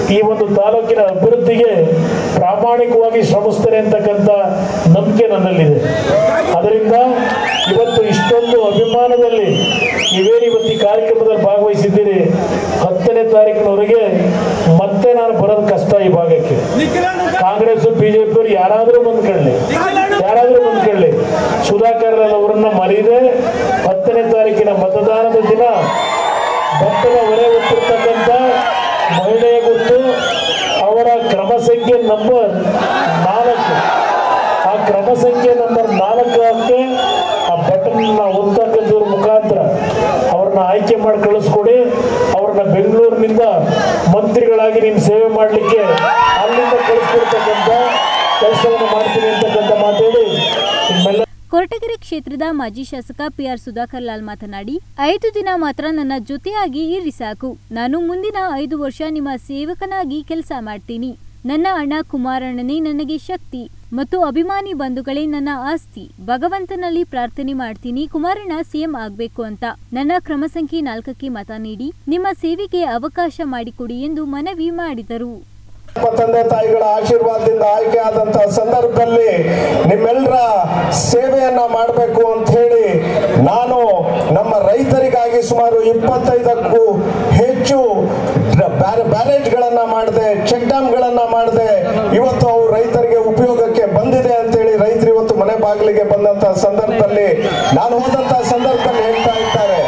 ಈ ಒಂದು ತಾಲೂಕಿನ ಅಭಿವೃದ್ಧಿಗೆ ಪ್ರಾಮಾಣಿಕವಾಗಿ ಶ್ರಮಿಸ್ತಾರೆ ಅಂತಕ್ಕಂಥ ನಂಬಿಕೆ ನನ್ನಲ್ಲಿದೆ ಅದರಿಂದ ಇವತ್ತು ಇಷ್ಟೊಂದು ಅಭಿಮಾನದಲ್ಲಿ ನೀವೇನು ಇವತ್ತು ಈ ಕಾರ್ಯಕ್ರಮದಲ್ಲಿ ಭಾಗವಹಿಸಿದ್ದೀರಿ ಹತ್ತನೇ ತಾರೀಕಿನವರೆಗೆ ಮತ್ತೆ ನಾನು ಬರೋದು ಕಷ್ಟ ಈ ಭಾಗಕ್ಕೆ ಕಾಂಗ್ರೆಸ್ ಬಿಜೆಪಿಯವರು ಯಾರಾದರೂ ಬಂದ್ಕೊಳ್ಳಿ ಯಾರಾದರೂ ಬಂದ್ಕೊಳ್ಳಿ ಸುಧಾಕರ್ ಲಾಲ್ ಅವರನ್ನ ಮರೀದೆ ಹತ್ತನೇ ತಾರೀಕಿನ ಮತದಾನದ ದಿನ ಭಕ್ತನ ಹೊರೆ ಹೊತ್ತಿರ್ತಕ್ಕಂಥ ಮಹಿಳೆಯ ಗುರುತು ಅವರ ಕ್ರಮ ಸಂಖ್ಯೆ ನಂಬರ್ ನಾಲ್ಕು ಆ ಕ್ರಮ ಸಂಖ್ಯೆ ನಂಬರ್ ನಾಲ್ಕಕ್ಕೆ ಆ ಬಟನ್ ಒತ್ತಕ್ಕಂಥವ್ರ ಮುಖಾಂತರ ಅವ್ರನ್ನ ಆಯ್ಕೆ ಮಾಡಿ ಕಳಿಸ್ಕೊಡಿ ಅವ್ರನ್ನ ಬೆಂಗಳೂರಿನಿಂದ ಮಂತ್ರಿಗಳಾಗಿ ನೀನು ಸೇವೆ ಮಾಡಲಿಕ್ಕೆ ಅಲ್ಲಿಂದ ಕಳಿಸ್ಕೊಡ್ತಕ್ಕಂಥ ಕೆಲಸವನ್ನು ಮಾಡ್ತೀನಿ ಅಂತಕ್ಕಂಥ ಮಾತೇಳಿ ನಿಮ್ಮೆಲ್ಲ ಕೊರಟಗೆರೆ ಕ್ಷೇತ್ರದ ಮಾಜಿ ಶಾಸಕ ಪಿಆರ್ ಸುಧಾಕರ್ ಲಾಲ್ ಮಾತನಾಡಿ ಐದು ದಿನ ಮಾತ್ರ ನನ್ನ ಜೊತೆಯಾಗಿ ಇರಿ ಸಾಕು ನಾನು ಮುಂದಿನ ಐದು ವರ್ಷ ನಿಮ್ಮ ಸೇವಕನಾಗಿ ಕೆಲಸ ಮಾಡ್ತೀನಿ ನನ್ನ ಅಣ್ಣ ಕುಮಾರಣ್ಣನೇ ನನಗೆ ಶಕ್ತಿ ಮತ್ತು ಅಭಿಮಾನಿ ಬಂಧುಗಳೇ ನನ್ನ ಆಸ್ತಿ ಭಗವಂತನಲ್ಲಿ ಪ್ರಾರ್ಥನೆ ಮಾಡ್ತೀನಿ ಕುಮಾರಣ್ಣ ಸಿಎಂ ಆಗ್ಬೇಕು ಅಂತ ನನ್ನ ಕ್ರಮ ಸಂಖ್ಯೆ ನಾಲ್ಕಕ್ಕೆ ಮತ ನೀಡಿ ನಿಮ್ಮ ಸೇವೆಗೆ ಅವಕಾಶ ಮಾಡಿಕೊಡಿ ಎಂದು ಮನವಿ ಮಾಡಿದರು ನಮ್ಮ ತಂದೆ ತಾಯಿಗಳ ಆಶೀರ್ವಾದದಿಂದ ಆಯ್ಕೆ ಆದಂತಹ ಸಂದರ್ಭದಲ್ಲಿ ನಿಮ್ಮೆಲ್ಲರ ಸೇವೆಯನ್ನ ಮಾಡಬೇಕು ಅಂತ ಹೇಳಿ ನಾನು ನಮ್ಮ ರೈತರಿಗಾಗಿ ಸುಮಾರು ಇಪ್ಪತ್ತೈದಕ್ಕೂ ಹೆಚ್ಚು ಬ್ಯಾರೇಜ್ಗಳನ್ನ ಮಾಡಿದೆ ಚೆಕ್ ಡ್ಯಾಮ್ಗಳನ್ನ ಮಾಡಿದೆ ಇವತ್ತು ಅವು ರೈತರಿಗೆ ಉಪಯೋಗಕ್ಕೆ ಬಂದಿದೆ ಅಂತ ಹೇಳಿ ರೈತರು ಇವತ್ತು ಮನೆ ಬಾಗಿಲಿಗೆ ಬಂದಂತಹ ಸಂದರ್ಭದಲ್ಲಿ ನಾನು ಹೋದಂತಹ ಸಂದರ್ಭದಲ್ಲಿ ಹೇಳ್ತಾ ಇದ್ದಾರೆ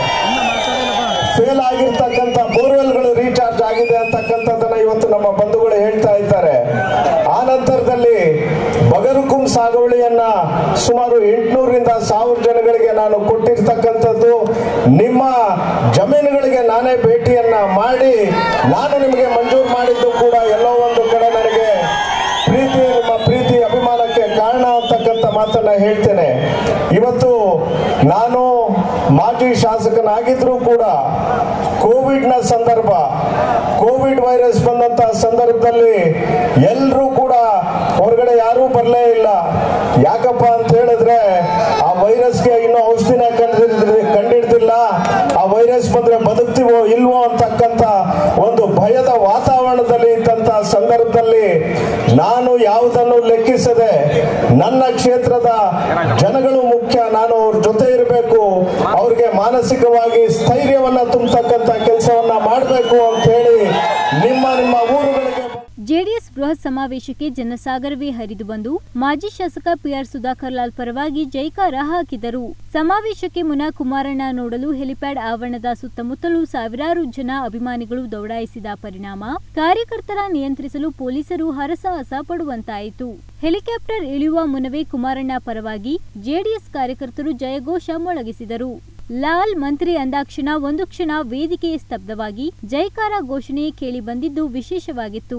ಫೇಲ್ ಆಗಿರ್ತಕ್ಕಂಥ ಬೋರ್ವೆಲ್ಗಳು ರೀಚಾರ್ಜ್ ಆಗಿದೆ ಅಂತಕ್ಕಂಥದ್ದನ್ನ ಇವತ್ತು ನಮ್ಮ ಬಂಧುಗಳು ಹೇಳ್ತಾ ಇದ್ದಾರೆ ಆ ನಂತರದಲ್ಲಿ ಬಗರುಕುಂ ಸಾಗುವಳಿಯನ್ನ ಸುಮಾರು ಎಂಟುನೂರಿಂದ ಸಾವಿರ ಜನಗಳಿಗೆ ನಾನು ಕೊಟ್ಟಿರ್ತಕ್ಕಂಥದ್ದು ನಿಮ್ಮ ಜಮೀನುಗಳಿಗೆ ನಾನೇ ಭೇಟಿಯನ್ನ ಮಾಡಿ ನಾನು ನಿಮಗೆ ಮಂಜೂರು ಮಾಡಿದ್ದು ಕೂಡ ಎಲ್ಲೋ ಒಂದು ಕಡೆ ನನಗೆ ಪ್ರೀತಿ ನಿಮ್ಮ ಪ್ರೀತಿ ಅಭಿಮಾನಕ್ಕೆ ಕಾರಣ ಅಂತಕ್ಕಂಥ ಮಾತನ್ನ ಹೇಳ್ತೇನೆ ಇವತ್ತು ನಾನು ಮಾಜಿ ಶಾಸಕನಾಗಿದ್ರೂ ಕೂಡ ಕೋವಿಡ್ ನ ಸಂದರ್ಭ ಕೋವಿಡ್ ವೈರಸ್ ಬಂದಂತ ಸಂದರ್ಭದಲ್ಲಿ ಎಲ್ಲರೂ ಕೂಡ ಹೊರಗಡೆ ಯಾರೂ ಬರಲೇ ಇಲ್ಲ ಯಾಕಪ್ಪ ಅಂತ ಹೇಳಿದ್ರೆ ಆ ವೈರಸ್ಗೆ ಇನ್ನೂ ಔಷಧಿನ ಕಂಡಿಡ್ದಿ ಕಂಡಿಡ್ದಿಲ್ಲ ಆ ವೈರಸ್ ಬಂದ್ರೆ ಬದುಕ್ತಿವೋ ಇಲ್ವೋ ಅಂತಕ್ಕಂಥ ಒಂದು ಭಯದ ವಾತಾವರಣದಲ್ಲಿ ಇದ್ದಂತ ಸಂದರ್ಭದಲ್ಲಿ ನಾನು ಯಾವುದನ್ನು ಲೆಕ್ಕಿಸದೆ ನನ್ನ ಕ್ಷೇತ್ರದ ಜನಗಳು ಮುಖ್ಯ ನಾನು ಅವ್ರ ಜೊತೆ ಇರಬೇಕು ಅವ್ರಿಗೆ ಮಾನಸಿಕವಾಗಿ ಸ್ಥೈರ್ಯವನ್ನ ತುಂಬತಕ್ಕಂಥ ಕೆಲಸವನ್ನ ಮಾಡಬೇಕು ಅಂತ ಹೇಳಿ ನಿಮ್ಮ ನಿಮ್ಮ ಊರುಗಳಿಗೆ ಜೆಡಿಎಸ್ ಬೃಹತ್ ಸಮಾವೇಶಕ್ಕೆ ಜನಸಾಗರವೇ ಹರಿದು ಬಂದು ಮಾಜಿ ಶಾಸಕ ಪಿಆರ್ ಸುಧಾಕರ್ ಲಾಲ್ ಪರವಾಗಿ ಜೈಕಾರ ಹಾಕಿದರು ಸಮಾವೇಶಕ್ಕೆ ಮುನ್ನ ಕುಮಾರಣ್ಣ ನೋಡಲು ಹೆಲಿಪ್ಯಾಡ್ ಆವರಣದ ಸುತ್ತಮುತ್ತಲೂ ಸಾವಿರಾರು ಜನ ಅಭಿಮಾನಿಗಳು ದೌಡಾಯಿಸಿದ ಪರಿಣಾಮ ಕಾರ್ಯಕರ್ತರ ನಿಯಂತ್ರಿಸಲು ಪೊಲೀಸರು ಹರಸಾಹಸ ಪಡುವಂತಾಯಿತು ಹೆಲಿಕಾಪ್ಟರ್ ಇಳಿಯುವ ಮುನ್ನವೇ ಕುಮಾರಣ್ಣ ಪರವಾಗಿ ಜೆಡಿಎಸ್ ಕಾರ್ಯಕರ್ತರು ಜಯಘೋಷ ಮೊಳಗಿಸಿದರು ಲಾಲ್ ಮಂತ್ರಿ ಅಂದಾಕ್ಷಣ ಒಂದು ಕ್ಷಣ ವೇದಿಕೆ ಸ್ತಬ್ಧವಾಗಿ ಜೈಕಾರ ಘೋಷಣೆ ಕೇಳಿ ಬಂದಿದ್ದು ವಿಶೇಷವಾಗಿತ್ತು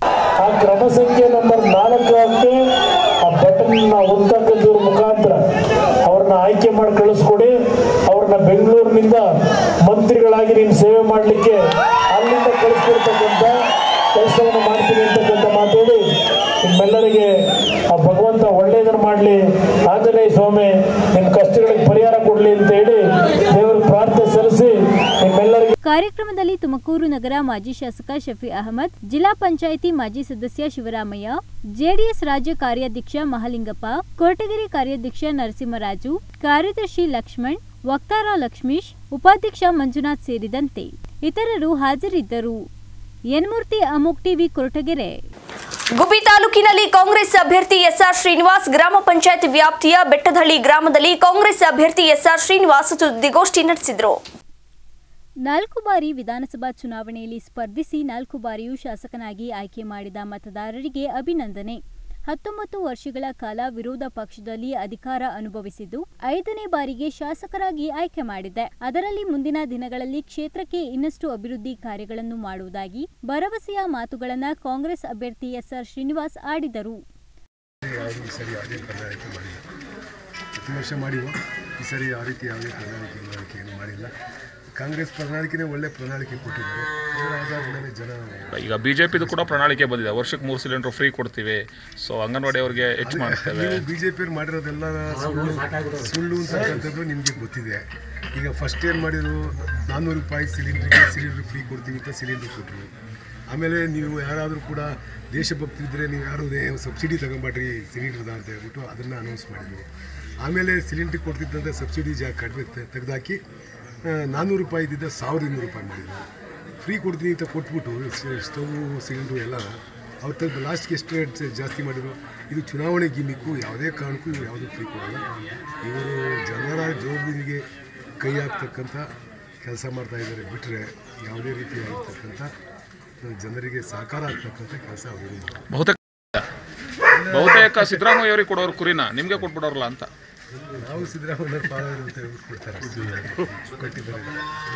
ಆ ಕ್ರಮ ಸಂಖ್ಯೆ ನಂಬರ್ ನಾಲ್ಕಕ್ಕೆ ಆ ಬಟನ್ ಒತ್ತಕ್ಕಂಥವ್ರ ಮುಖಾಂತರ ಅವ್ರನ್ನ ಆಯ್ಕೆ ಮಾಡಿ ಕಳಿಸ್ಕೊಡಿ ಅವ್ರನ್ನ ಬೆಂಗಳೂರಿನಿಂದ ಮಂತ್ರಿಗಳಾಗಿ ನೀನು ಸೇವೆ ಮಾಡಲಿಕ್ಕೆ ಅಲ್ಲಿಂದ ಕಳಿಸ್ಕೊಡ್ತಕ್ಕಂಥ ಕೆಲಸವನ್ನು ಮಾಡ್ತೀನಿ ಅಂತಕ್ಕಂಥ ಮಾತೇಳಿ ನಿಮ್ಮೆಲ್ಲರಿಗೆ ಆ ಭಗವಂತ ಒಳ್ಳೆಯದನ್ನು ಮಾಡಲಿ ಆಂಜನೇಯ ಸ್ವಾಮಿ ನಿಮ್ಮ ಕಷ್ಟಗಳಿಗೆ ಪರಿಹಾರ ಕೊಡಲಿ ಅಂತ ಹೇಳಿ ದೇವರಿಗೆ ಪ್ರಾರ್ಥನೆ ಸಲ್ಲಿಸಿ ನಿಮ್ಮೆಲ್ಲರಿಗೆ ಕಾರ್ಯಕ್ರಮದಲ್ಲಿ ತುಮಕೂರು ನಗರ ಮಾಜಿ ಶಾಸಕ ಶಫಿ ಅಹಮದ್ ಜಿಲ್ಲಾ ಪಂಚಾಯಿತಿ ಮಾಜಿ ಸದಸ್ಯ ಶಿವರಾಮಯ್ಯ ಜೆಡಿಎಸ್ ರಾಜ್ಯ ಕಾರ್ಯಾಧ್ಯಕ್ಷ ಮಹಲಿಂಗಪ್ಪ ಕೊರಟಗೆರೆ ಕಾರ್ಯಾಧ್ಯಕ್ಷ ನರಸಿಂಹರಾಜು ಕಾರ್ಯದರ್ಶಿ ಲಕ್ಷ್ಮಣ್ ವಕ್ತಾರ ಲಕ್ಷ್ಮೀಶ್ ಉಪಾಧ್ಯಕ್ಷ ಮಂಜುನಾಥ್ ಸೇರಿದಂತೆ ಇತರರು ಹಾಜರಿದ್ದರು ಎನ್ಮೂರ್ತಿ ಅಮೋಕ್ ಟಿವಿ ಕೊರಟಗೆರೆ ಗುಬ್ಬಿ ತಾಲೂಕಿನಲ್ಲಿ ಕಾಂಗ್ರೆಸ್ ಅಭ್ಯರ್ಥಿ ಎಸ್ಆರ್ ಶ್ರೀನಿವಾಸ್ ಗ್ರಾಮ ಪಂಚಾಯತ್ ವ್ಯಾಪ್ತಿಯ ಬೆಟ್ಟದಹಳ್ಳಿ ಗ್ರಾಮದಲ್ಲಿ ಕಾಂಗ್ರೆಸ್ ಅಭ್ಯರ್ಥಿ ಎಸ್ಆರ್ ಶ್ರೀನಿವಾಸ್ ಸುದ್ದಿಗೋಷ್ಠಿ ನಡೆಸಿದರು ನಾಲ್ಕು ಬಾರಿ ವಿಧಾನಸಭಾ ಚುನಾವಣೆಯಲ್ಲಿ ಸ್ಪರ್ಧಿಸಿ ನಾಲ್ಕು ಬಾರಿಯೂ ಶಾಸಕನಾಗಿ ಆಯ್ಕೆ ಮಾಡಿದ ಮತದಾರರಿಗೆ ಅಭಿನಂದನೆ ಹತ್ತೊಂಬತ್ತು ವರ್ಷಗಳ ಕಾಲ ವಿರೋಧ ಪಕ್ಷದಲ್ಲಿ ಅಧಿಕಾರ ಅನುಭವಿಸಿದ್ದು ಐದನೇ ಬಾರಿಗೆ ಶಾಸಕರಾಗಿ ಆಯ್ಕೆ ಮಾಡಿದ್ದೆ ಅದರಲ್ಲಿ ಮುಂದಿನ ದಿನಗಳಲ್ಲಿ ಕ್ಷೇತ್ರಕ್ಕೆ ಇನ್ನಷ್ಟು ಅಭಿವೃದ್ಧಿ ಕಾರ್ಯಗಳನ್ನು ಮಾಡುವುದಾಗಿ ಭರವಸೆಯ ಮಾತುಗಳನ್ನ ಕಾಂಗ್ರೆಸ್ ಅಭ್ಯರ್ಥಿ ಎಸ್ಆರ್ ಶ್ರೀನಿವಾಸ್ ಆಡಿದರು ಯಾವುದು ಈ ಸರಿ ಯಾವುದೇ ಪ್ರಣಾಳಿಕೆ ಮಾಡಿಲ್ಲ ಪ್ರತಿ ವರ್ಷ ಮಾಡಿವ ಈ ಸರಿ ಯಾವ ರೀತಿ ಯಾವುದೇ ಪ್ರಣಾಳಿಕೆ ಪ್ರಣಾಳಿಕೆ ಏನು ಮಾಡಿಲ್ಲ ಕಾಂಗ್ರೆಸ್ ಪ್ರಣಾಳಿಕೆನೇ ಒಳ್ಳೆ ಪ್ರಣಾಳಿಕೆ ಕೊಟ್ಟಿದ್ದಾರೆ ಅದರ ಆಧಾರದ ಮೇಲೆ ಜನ ಈಗ ಬಿ ಜೆ ಪಿದು ಕೂಡ ಪ್ರಣಾಳಿಕೆ ಬಂದಿದೆ ವರ್ಷಕ್ಕೆ ಮೂರು ಸಿಲಿಂಡರ್ ಫ್ರೀ ಕೊಡ್ತೀವಿ ಸೊ ಅಂಗನವಾಡಿ ಅವ್ರಿಗೆ ಹೆಚ್ಚು ಮಾಡ್ತೇವೆ ನೀವು ಬಿ ಜೆ ಪಿಯವ್ರು ಮಾಡಿರೋದೆಲ್ಲ ಸುಳ್ಳು ಸುಳ್ಳು ಅಂತಕ್ಕಂಥದ್ದು ನಿಮಗೆ ಗೊತ್ತಿದೆ ಈಗ ಫಸ್ಟ್ ಏನು ಮಾಡಿದ್ರು ನಾನ್ನೂರು ರೂಪಾಯಿ ಸಿಲಿಂಡ್ರಿಗೆ ಸಿಲಿಂಡ್ರ್ ಫ್ರೀ ಕೊಡ್ತೀವಿ ಅಂತ ಸಿಲಿಂಡ್ರ್ ಕೊಟ್ಟರು ಆಮೇಲೆ ನೀವು ಯಾರಾದರೂ ಕೂಡ ದೇಶಭಕ್ತಿ ಇದ್ದರೆ ನೀವು ಯಾರು ಸಬ್ಸಿಡಿ ತಗೊಂಬಾಡ್ರಿ ಸಿಲಿಂಡ್ರದ ಅಂತ ಹೇಳ್ಬಿಟ್ಟು ಅದನ್ನು ಅನೌನ್ಸ್ ಮಾಡಿದ್ರು ಆಮೇಲೆ ಸಿಲಿಂಡ್ರ್ ಕೊಡ್ತಿದ್ದಂಥ ಸಬ್ಸಿಡಿ ಜಾ ಕಡಿಮೆ ತೆಗೆದಾಕಿ ನಾನ್ನೂರು ರೂಪಾಯಿ ಇದ್ದಿದ್ದ ಸಾವಿರದ ಇನ್ನೂರು ರೂಪಾಯಿ ಮಾಡಿದ್ರು ಫ್ರೀ ಕೊಡ್ತೀನಿ ಅಂತ ಕೊಟ್ಬಿಟ್ಟು ಸ್ಟವ್ ಸಿಲಿಂಡ್ರು ಎಲ್ಲ ಅವ್ರು ತೆಗೆದು ಲಾಸ್ಟ್ಗೆ ಎಷ್ಟು ರೇಟ್ ಜಾಸ್ತಿ ಮಾಡಿದ್ರು ಇದು ಚುನಾವಣೆ ಗಿಮಿಕ್ಕು ಯಾವುದೇ ಕಾರಣಕ್ಕೂ ಇವರು ಯಾವುದೂ ಫ್ರೀ ಕೊಡಲ್ಲ ಇವರು ಜನರ ಜೋಬಿನಿಗೆ ಕೈ ಹಾಕ್ತಕ್ಕಂಥ ಕೆಲಸ ಮಾಡ್ತಾ ಇದ್ದಾರೆ ಬಿಟ್ಟರೆ ಯಾವುದೇ ರೀತಿಯಾಗಿರ್ತಕ್ಕಂಥ ಜನರಿಗೆ ಸಹಕಾರ ಆಗ್ತಕ್ಕಂಥ ಕೆಲಸ ಅವರು ಬಹುತೇಕ ಬಹುತೇಕ ಸಿದ್ದರಾಮಯ್ಯ ಅವರಿಗೆ ಕೊಡೋರು ಕುರಿನ ನಿಮಗೆ ಕೊಟ್ಬಿಡೋರಲ್ಲ ಅಂತ ನಾವು ಸಿದ್ದರಾಮಯ್ಯ ಪಾಲನೆ ಅಂತ ಹೇಳ್ಬಿಟ್ಟು ಕೊಡ್ತಾರೆ ಕೊಟ್ಟಿದ್ದಾರೆ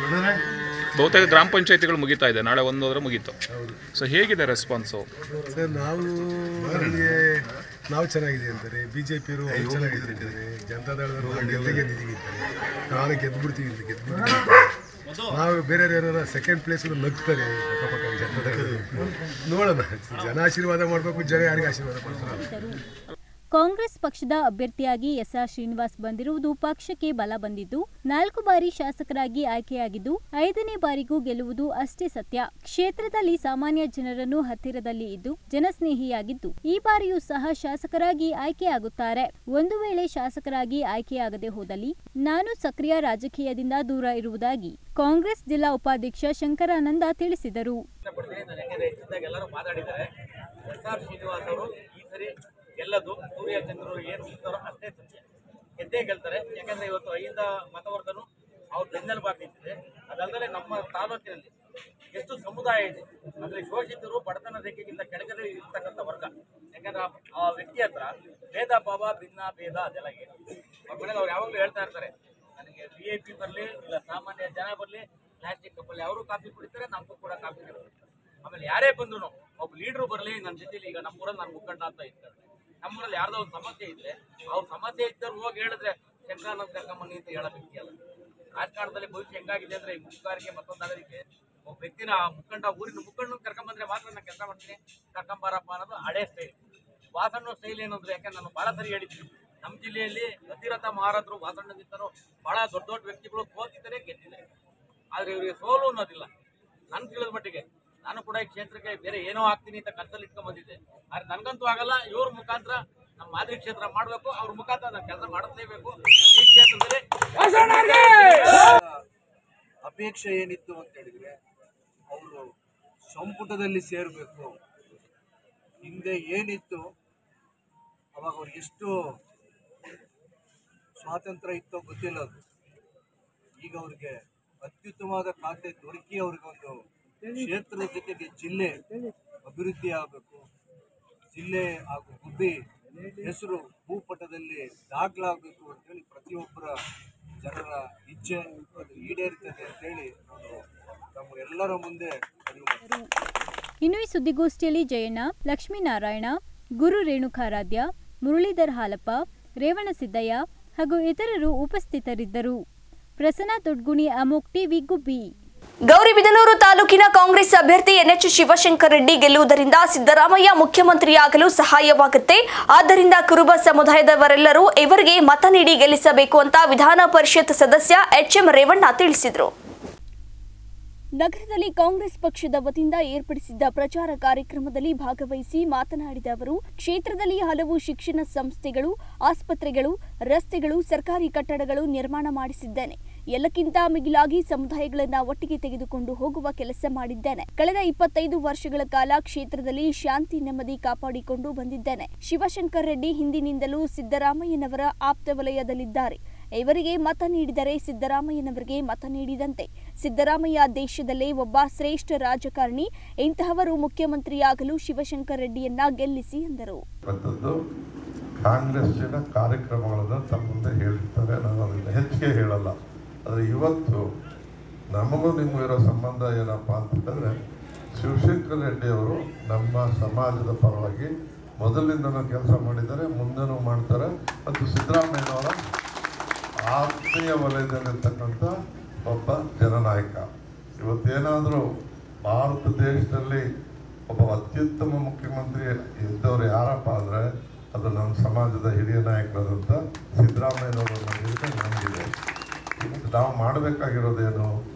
ಬಹುತೇಕ ಗ್ರಾಮ ಪಂಚಾಯತಿಗಳು ಮುಗಿತಾ ಇದೆ ನಾಳೆ ಒಂದು ಹೋದ್ರೆ ಮುಗೀತು ಸೊ ಹೇಗಿದೆ ರೆಸ್ಪಾನ್ಸು ಸರ್ ನಾವು ನಮಗೆ ನಾವು ಚೆನ್ನಾಗಿದೆ ಅಂತಾರೆ ಬಿ ಜೆ ಪಿಯವರು ಅವ್ರು ಚೆನ್ನಾಗಿದೆ ಅಂತಾರೆ ಜನತಾದಳದವರು ನಾವು ಗೆದ್ದೇ ಗೆದ್ದಿದ್ದೀವಿ ಅಂತಾರೆ ನಾಳೆ ಗೆದ್ದು ಬಿಡ್ತೀವಿ ಅಂತ ಗೆದ್ದು ಬಿಡ್ತೀವಿ ಅಂತಾರೆ. ನಾವು ಬೇರೆ ಏನಾರ ಸೆಕೆಂಡ್ ಪ್ಲೇಸ್ ನಗ್ತಾರೆ ಅಕ್ಕಪಕ್ಕ ಜನತಾದಳದವರು ನೋಡೋಣ ಜನ ಆಶೀರ್ವಾದ ಮಾಡಬೇಕು ಜನ ಯಾರಿಗೆ ಆಶೀರ್ವಾದ ಮಾಡ್ತಾರೆ ಕಾಂಗ್ರೆಸ್ ಪಕ್ಷದ ಅಭ್ಯರ್ಥಿಯಾಗಿ ಎಸ್ಆರ್ ಶ್ರೀನಿವಾಸ್ ಬಂದಿರುವುದು ಪಕ್ಷಕ್ಕೆ ಬಲ ಬಂದಿದ್ದು ನಾಲ್ಕು ಬಾರಿ ಶಾಸಕರಾಗಿ ಆಯ್ಕೆಯಾಗಿದ್ದು ಐದನೇ ಬಾರಿಗೂ ಗೆಲ್ಲುವುದು ಅಷ್ಟೇ ಸತ್ಯ ಕ್ಷೇತ್ರದಲ್ಲಿ ಸಾಮಾನ್ಯ ಜನರನ್ನು ಹತ್ತಿರದಲ್ಲಿ ಇದ್ದು ಜನಸ್ನೇಹಿಯಾಗಿದ್ದು ಈ ಬಾರಿಯೂ ಸಹ ಶಾಸಕರಾಗಿ ಆಯ್ಕೆಯಾಗುತ್ತಾರೆ ಒಂದು ವೇಳೆ ಶಾಸಕರಾಗಿ ಆಯ್ಕೆಯಾಗದೆ ಹೋದಲ್ಲಿ ನಾನು ಸಕ್ರಿಯ ರಾಜಕೀಯದಿಂದ ದೂರ ಇರುವುದಾಗಿ ಕಾಂಗ್ರೆಸ್ ಜಿಲ್ಲಾ ಉಪಾಧ್ಯಕ್ಷ ಶಂಕರಾನಂದ ತಿಳಿಸಿದರು ಇಷ್ಟಪಡ್ತೀನಿ ನಾನು ಯಾಕಂದ್ರೆ ಹೆಚ್ಚಿನದಾಗಿ ಎಲ್ಲರೂ ಮಾತಾಡಿದ್ದಾರೆ ಎಸ್ ಆರ್ ಶ್ರೀನಿವಾಸ್ ಅವರು ಈ ಸರಿ ಗೆಲ್ಲದು ಸೂರ್ಯಚಂದ್ರರು ಏನು ನಿಲ್ತಾರೋ ಅಷ್ಟೇ ಸತ್ಯ ಗೆದ್ದೇ ಗೆಲ್ತಾರೆ ಯಾಕಂದ್ರೆ ಇವತ್ತು ಐದ ಮತವರ್ಗನು ಅವ್ರ ಬೆನ್ನೆಲುಬಾಗಿ ನಿಂತಿದೆ ಅದಲ್ಲದೆ ನಮ್ಮ ತಾಲೂಕಿನಲ್ಲಿ ಎಷ್ಟು ಸಮುದಾಯ ಇದೆ ಅಂದ್ರೆ ಶೋಷಿತರು ಬಡತನ ರೇಖೆಗಿಂತ ಕೆಳಗಡೆ ಇರ್ತಕ್ಕಂಥ ವರ್ಗ ಯಾಕಂದ್ರೆ ಆ- ಆ ವ್ಯಕ್ತಿ ಹತ್ರ ಭೇದ ಭಾವ ಭಿನ್ನ ಭೇದ ಅದೆಲ್ಲ ಏನು ಅವ್ರ ಮನೆಗೆ ಅವ್ರು ಯಾವಾಗಲೂ ಹೇಳ್ತಾ ಇರ್ತಾರೆ ನನಗೆ ವಿ ಐ ಪಿ ಬರಲಿ ಇಲ್ಲ ಸಾಮಾನ್ಯ ಜನ ಬರಲಿ ಪ್ಲಾಸ್ಟಿಕ್ ಕಪ್ಪಲ್ಲಿ ಅವರು ಕಾಫಿ ಕುಡಿತಾರೆ ನಮಗೂ ಕೂಡ ಕಾಫಿ ಕೊಡ್ತಾರೆ ಆಮೇಲೆ ಯಾರೇ ಬಂದ್ರು ಒಬ್ಬ ಲೀಡ್ರು ಬರಲಿ ನನ್ನ ಜೊತೆಲಿ ಈಗ ನಮ್ಮೂರಲ್ಲಿ ನಾನು ಮುಖಂಡ ಅಂತ ಇರ್ತಾರೆ ನಮ್ಮೂರಲ್ಲಿ ಯಾರ್ದೋ ಒಂದು ಸಮಸ್ಯೆ ಇದ್ರೆ ಅವ್ರ ಸಮಸ್ಯೆ ಇದ್ದವ್ರು ಹೋಗಿ ಹೇಳಿದ್ರೆ ಶಂಕರಾನಂದ ಕರ್ಕೊಂಬನ್ನಿ ಅಂತ ಹೇಳೋ ವ್ಯಕ್ತಿ ಅಲ್ಲ ರಾಜಕಾರಣದಲ್ಲಿ ಭವಿಷ್ಯ ಹೆಂಗಾಗಿದೆ ಅಂದ್ರೆ ಈ ಮುಖಕಾರಿಗೆ ಮತ್ತೊಂದಾಗೋದಕ್ಕೆ ಒಬ್ಬ ವ್ಯಕ್ತಿನ ಆ ಮುಖಂಡ ಊರಿನ ಮುಖಂಡ ಕರ್ಕೊಂಬಂದ್ರೆ ಮಾತ್ರ ನಾನು ಕೆಲಸ ಮಾಡ್ತೀನಿ ಕರ್ಕೊಂಬಾರಪ್ಪ ಅನ್ನೋದು ಹಳೆ ಸ್ಟೈಲ್ ವಾಸಣ್ಣ ಸ್ಟೈಲ್ ಏನಂದ್ರೆ ಯಾಕಂದ್ರೆ ನಾನು ಬಹಳ ಸರಿ ಹೇಳಿದ್ದೀನಿ ನಮ್ಮ ಜಿಲ್ಲೆಯಲ್ಲಿ ಅತಿರಥ ಮಹಾರಥರು ವಾಸಣ್ಣಗಿಂತನೂ ಬಹಳ ದೊಡ್ಡ ದೊಡ್ಡ ವ್ಯಕ್ತಿಗಳು ಸೋತಿದ್ದಾರೆ ಗೆದ್ದಿದ್ದಾರೆ ಆದ್ರೆ ಇವರಿಗೆ ಸೋಲು ಅನ್ನೋದಿಲ್ಲ ನನ್ ತಿಳಿದ ಮಟ್ಟಿಗೆ ನಾನು ಕೂಡ ಈ ಕ್ಷೇತ್ರಕ್ಕೆ ಬೇರೆ ಏನೋ ಆಗ್ತೀನಿ ಅಂತ ಕನ್ಸಲ್ಲಿ ಇಟ್ಕೊಂಡ್ ಬಂದಿದ್ದೆ ಆದ್ರೆ ನನ್ಗಂತೂ ಆಗಲ್ಲ ಇವ್ರ ಮುಖಾಂತರ ನಮ್ಮ ಮಾದರಿ ಕ್ಷೇತ್ರ ಮಾಡಬೇಕು ಅವ್ರ ಮುಖಾಂತರ ನಾನು ಕೆಲಸ ಮಾಡಲೇಬೇಕು ಈ ಕ್ಷೇತ್ರದಲ್ಲಿ ಅಪೇಕ್ಷೆ ಏನಿತ್ತು ಅಂತ ಹೇಳಿದ್ರೆ ಅವರು ಸಂಪುಟದಲ್ಲಿ ಸೇರಬೇಕು ಹಿಂದೆ ಏನಿತ್ತು ಅವಾಗ ಅವ್ರಿಗೆ ಎಷ್ಟು ಸ್ವಾತಂತ್ರ್ಯ ಇತ್ತೋ ಗೊತ್ತಿಲ್ಲ ಅದು ಈಗ ಅವ್ರಿಗೆ ಅತ್ಯುತ್ತಮವಾದ ಖಾತೆ ದೊರಕಿ ಅವ್ರಿಗೆ ಒಂದು ಕ್ಷೇತ್ರದ ಜೊತೆಗೆ ಜಿಲ್ಲೆ ಅಭಿವೃದ್ಧಿ ಆಗಬೇಕು ಜಿಲ್ಲೆ ಹಾಗೂ ಹುದ್ದೆ ಹೆಸರು ಭೂಪಟದಲ್ಲಿ ದಾಖಲಾಗಬೇಕು ಅಂತೇಳಿ ಪ್ರತಿಯೊಬ್ಬರ ಜನರ ಇಚ್ಛೆ ಅದು ಈಡೇರ್ತದೆ ಅಂತೇಳಿ ನಾನು ತಮ್ಮೆಲ್ಲರ ಮುಂದೆ ಅರಿವು ಮಾಡ್ತೀನಿ. ಇನ್ನು ಈ ಸುದ್ದಿಗೋಷ್ಠಿಯಲ್ಲಿ ಜಯಣ್ಣ ಲಕ್ಷ್ಮೀನಾರಾಯಣ ಗುರು ರೇಣುಕಾರಾಧ್ಯ ಮುರಳೀಧರ್ ಹಾಲಪ್ಪ ರೇವಣಸಿದ್ದಯ್ಯ ಹಾಗೂ ಇತರರು ಉಪಸ್ಥಿತರಿದ್ದರು ಪ್ರಸನ್ನ ದೊಡ್ಗುಣಿ ಅಮೋಕ್ ಟಿವಿ ಗುಬ್ಬಿ ಗೌರಿಬಿದನೂರು ತಾಲೂಕಿನ ಕಾಂಗ್ರೆಸ್ ಅಭ್ಯರ್ಥಿ ಎನ್ಎಚ್ ಶಿವಶಂಕರ್ ರೆಡ್ಡಿ ಗೆಲ್ಲುವುದರಿಂದ ಸಿದ್ದರಾಮಯ್ಯ ಮುಖ್ಯಮಂತ್ರಿಯಾಗಲು ಸಹಾಯವಾಗುತ್ತೆ ಆದ್ದರಿಂದ ಕುರುಬ ಸಮುದಾಯದವರೆಲ್ಲರೂ ಇವರಿಗೆ ಮತ ನೀಡಿ ಗೆಲ್ಲಿಸಬೇಕು ಅಂತ ವಿಧಾನ ಪರಿಷತ್ ಸದಸ್ಯ ಎಚ್ಎಂ ರೇವಣ್ಣ ತಿಳಿಸಿದರು ನಗರದಲ್ಲಿ ಕಾಂಗ್ರೆಸ್ ಪಕ್ಷದ ವತಿಯಿಂದ ಏರ್ಪಡಿಸಿದ್ದ ಪ್ರಚಾರ ಕಾರ್ಯಕ್ರಮದಲ್ಲಿ ಭಾಗವಹಿಸಿ ಮಾತನಾಡಿದ ಅವರು ಕ್ಷೇತ್ರದಲ್ಲಿ ಹಲವು ಶಿಕ್ಷಣ ಸಂಸ್ಥೆಗಳು ಆಸ್ಪತ್ರೆಗಳು ರಸ್ತೆಗಳು ಸರ್ಕಾರಿ ಕಟ್ಟಡಗಳು ನಿರ್ಮಾಣ ಮಾಡಿಸಿದ್ದೇನೆ ಎಲ್ಲಕ್ಕಿಂತ ಮಿಗಿಲಾಗಿ ಸಮುದಾಯಗಳನ್ನ ಒಟ್ಟಿಗೆ ತೆಗೆದುಕೊಂಡು ಹೋಗುವ ಕೆಲಸ ಮಾಡಿದ್ದೇನೆ ಕಳೆದ ಇಪ್ಪತ್ತೈದು ವರ್ಷಗಳ ಕಾಲ ಕ್ಷೇತ್ರದಲ್ಲಿ ಶಾಂತಿ ನೆಮ್ಮದಿ ಕಾಪಾಡಿಕೊಂಡು ಬಂದಿದ್ದೇನೆ ಶಿವಶಂಕರ್ ರೆಡ್ಡಿ ಹಿಂದಿನಿಂದಲೂ ಸಿದ್ದರಾಮಯ್ಯನವರ ಆಪ್ತ ವಲಯದಲ್ಲಿದ್ದಾರೆ ಇವರಿಗೆ ಮತ ನೀಡಿದರೆ ಸಿದ್ದರಾಮಯ್ಯನವರಿಗೆ ಮತ ನೀಡಿದಂತೆ ಸಿದ್ದರಾಮಯ್ಯ ದೇಶದಲ್ಲೇ ಒಬ್ಬ ಶ್ರೇಷ್ಠ ರಾಜಕಾರಣಿ ಇಂತಹವರು ಮುಖ್ಯಮಂತ್ರಿಯಾಗಲು ಶಿವಶಂಕರ್ ರೆಡ್ಡಿಯನ್ನ ಗೆಲ್ಲಿಸಿ ಎಂದರು ಬಂದದ್ದು ಕಾಂಗ್ರೆಸ್ಸಿನ ಕಾರ್ಯಕ್ರಮಗಳನ್ನು ತಮ್ಮ ಮುಂದೆ ಹೇಳಿರ್ತಾರೆ ನಾನು ಅದನ್ನು ಹೆಚ್ಚಿಗೆ ಹೇಳಲ್ಲ ಆದರೆ ಇವತ್ತು ನಮಗೂ ನಿಮಗೂ ಇರೋ ಸಂಬಂಧ ಏನಪ್ಪ ಅಂತಂದರೆ ಶಿವಶಂಕರ್ ರೆಡ್ಡಿ ಅವರು ನಮ್ಮ ಸಮಾಜದ ಪರವಾಗಿ ಮೊದಲಿಂದನೂ ಕೆಲಸ ಮಾಡಿದ್ದಾರೆ ಮುಂದೆನೂ ಮಾಡ್ತಾರೆ ಮತ್ತು ಸಿದ್ದರಾಮಯ್ಯನವರ ಆತ್ಮೀಯ ವಲಯದಲ್ಲಿರ್ತಕ್ಕಂಥ ಒಬ್ಬ ಜನನಾಯಕ ಇವತ್ತೇನಾದರೂ ಭಾರತ ದೇಶದಲ್ಲಿ ಒಬ್ಬ ಅತ್ಯುತ್ತಮ ಮುಖ್ಯಮಂತ್ರಿ ಇದ್ದವರು ಯಾರಪ್ಪ ಅಂದರೆ ಅದು ನಮ್ಮ ಸಮಾಜದ ಹಿರಿಯ ನಾಯಕರಾದಂಥ ಸಿದ್ದರಾಮಯ್ಯನವರ ಹಿಡಿತ ನಮಗಿದೆ ಇವತ್ತು ನಾವು ಮಾಡಬೇಕಾಗಿರೋದೇನು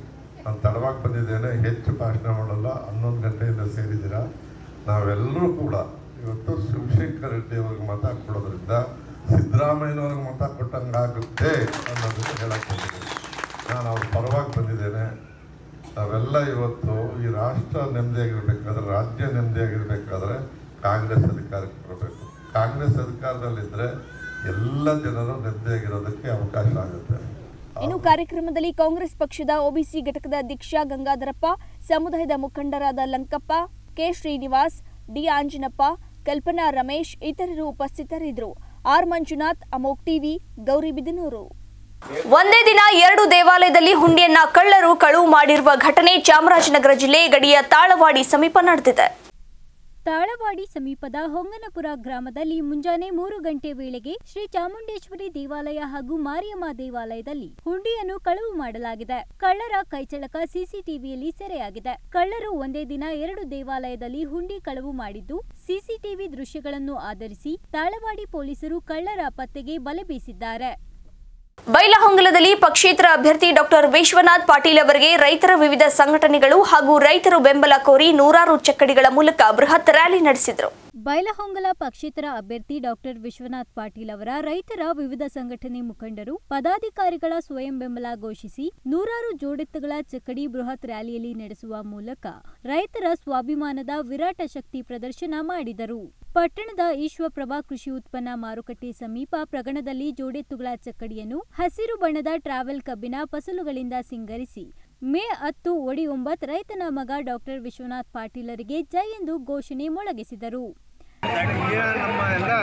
ನಾನು ತಡವಾಗಿ ಬಂದಿದ್ದೇನೆ ಹೆಚ್ಚು ಭಾಷಣ ಮಾಡಲ್ಲ ಹನ್ನೊಂದು ಗಂಟೆಯಿಂದ ಸೇರಿದ್ದೀರಾ ನಾವೆಲ್ಲರೂ ಕೂಡ ಇವತ್ತು ಶಿವಶಂಕರ್ ರೆಡ್ಡಿ ಅವ್ರಿಗೆ ಮತ ಕೊಡೋದ್ರಿಂದ ಸಿದ್ದರಾಮಯ್ಯನವ್ರಿಗೆ ಮತ ಕೊಟ್ಟಂಗಾಗುತ್ತೆ ಅನ್ನೋದನ್ನು ಹೇಳಕ್ಕೆ ಬಂದಿದ್ದೀನಿ ನಾನು ಅವ್ರ ಪರವಾಗಿ ಬಂದಿದ್ದೇನೆ ನಾವೆಲ್ಲ ಇವತ್ತು ಈ ರಾಷ್ಟ್ರ ನೆಮ್ಮದಿಯಾಗಿರ್ಬೇಕಾದ್ರೆ ರಾಜ್ಯ ನೆಮ್ಮದಿಯಾಗಿರ್ಬೇಕಾದ್ರೆ ಕಾಂಗ್ರೆಸ್ ಅಧಿಕಾರಕ್ಕೆ ಬರಬೇಕು ಕಾಂಗ್ರೆಸ್ ಅಧಿಕಾರದಲ್ಲಿದ್ದರೆ ಎಲ್ಲ ಜನರು ನೆಮ್ಮದಿಯಾಗಿರೋದಕ್ಕೆ ಅವಕಾಶ ಆಗುತ್ತೆ ಇನ್ನು ಕಾರ್ಯಕ್ರಮದಲ್ಲಿ ಕಾಂಗ್ರೆಸ್ ಪಕ್ಷದ ಒಬಿಸಿ ಘಟಕದ ಅಧ್ಯಕ್ಷ ಗಂಗಾಧರಪ್ಪ ಸಮುದಾಯದ ಮುಖಂಡರಾದ ಲಂಕಪ್ಪ ಕೆ ಶ್ರೀನಿವಾಸ್ ಡಿ ಆಂಜನಪ್ಪ ಕಲ್ಪನಾ ರಮೇಶ್ ಇತರರು ಉಪಸ್ಥಿತರಿದ್ದರು ಆರ್ ಮಂಜುನಾಥ್ ಅಮೋಕ್ ಟಿವಿ ಗೌರಿಬಿದನೂರು ಒಂದೇ ದಿನ ಎರಡು ದೇವಾಲಯದಲ್ಲಿ ಹುಂಡಿಯನ್ನ ಕಳ್ಳರು ಕಳುವು ಮಾಡಿರುವ ಘಟನೆ ಚಾಮರಾಜನಗರ ಜಿಲ್ಲೆ ಗಡಿಯ ತಾಳವಾಡಿ ಸಮೀಪ ನಡೆದಿದೆ ತಾಳವಾಡಿ ಸಮೀಪದ ಹೊಂಗನಪುರ ಗ್ರಾಮದಲ್ಲಿ ಮುಂಜಾನೆ ಮೂರು ಗಂಟೆ ವೇಳೆಗೆ ಶ್ರೀ ಚಾಮುಂಡೇಶ್ವರಿ ದೇವಾಲಯ ಹಾಗೂ ಮಾರಿಯಮ್ಮ ದೇವಾಲಯದಲ್ಲಿ ಹುಂಡಿಯನ್ನು ಕಳುವು ಮಾಡಲಾಗಿದೆ ಕಳ್ಳರ ಕೈಚಳಕ ಸಿಸಿಟಿವಿಯಲ್ಲಿ ಸೆರೆಯಾಗಿದೆ ಕಳ್ಳರು ಒಂದೇ ದಿನ ಎರಡು ದೇವಾಲಯದಲ್ಲಿ ಹುಂಡಿ ಕಳವು ಮಾಡಿದ್ದು ಸಿಸಿಟಿವಿ ದೃಶ್ಯಗಳನ್ನು ಆಧರಿಸಿ ತಾಳವಾಡಿ ಪೊಲೀಸರು ಕಳ್ಳರ ಪತ್ತೆಗೆ ಬಲೆ ಬೀಸಿದ್ದಾರೆ ಬೈಲಹೊಂಗಲದಲ್ಲಿ ಪಕ್ಷೇತರ ಅಭ್ಯರ್ಥಿ ಡಾಕ್ಟರ್ ವಿಶ್ವನಾಥ್ ಪಾಟೀಲ್ ಅವರಿಗೆ ರೈತರ ವಿವಿಧ ಸಂಘಟನೆಗಳು ಹಾಗೂ ರೈತರು ಬೆಂಬಲ ಕೋರಿ ನೂರಾರು ಚಕ್ಕಡಿಗಳ ಮೂಲಕ ಬೃಹತ್ ರ್ಯಾಲಿ ನಡೆಸಿದರು ಬೈಲಹೊಂಗಲ ಪಕ್ಷೇತರ ಅಭ್ಯರ್ಥಿ ಡಾಕ್ಟರ್ ವಿಶ್ವನಾಥ್ ಪಾಟೀಲ್ ಅವರ ರೈತರ ವಿವಿಧ ಸಂಘಟನೆ ಮುಖಂಡರು ಪದಾಧಿಕಾರಿಗಳ ಸ್ವಯಂ ಬೆಂಬಲ ಘೋಷಿಸಿ ನೂರಾರು ಜೋಡೆತ್ತುಗಳ ಚಕ್ಕಡಿ ಬೃಹತ್ ರ್ಯಾಲಿಯಲ್ಲಿ ನಡೆಸುವ ಮೂಲಕ ರೈತರ ಸ್ವಾಭಿಮಾನದ ವಿರಾಟ ಶಕ್ತಿ ಪ್ರದರ್ಶನ ಮಾಡಿದರು ಪಟ್ಟಣದ ಈಶ್ವರಪ್ರಭಾ ಕೃಷಿ ಉತ್ಪನ್ನ ಮಾರುಕಟ್ಟೆ ಸಮೀಪ ಪ್ರಗಣದಲ್ಲಿ ಜೋಡೆತ್ತುಗಳ ಚಕ್ಕಡಿಯನ್ನು ಹಸಿರು ಬಣ್ಣದ ಟ್ರಾವೆಲ್ ಕಬ್ಬಿನ ಫಸಲುಗಳಿಂದ ಸಿಂಗರಿಸಿ ಮೇ ಹತ್ತು ಒಡಿ ಒಂಬತ್ತು ರೈತನ ಮಗ ಡಾಕ್ಟರ್ ವಿಶ್ವನಾಥ್ ಪಾಟೀಲರಿಗೆ ಜೈ ಎಂದು ಘೋಷಣೆ ಮೊಳಗಿಸಿದರು ನಮ್ಮ ಎಲ್ಲ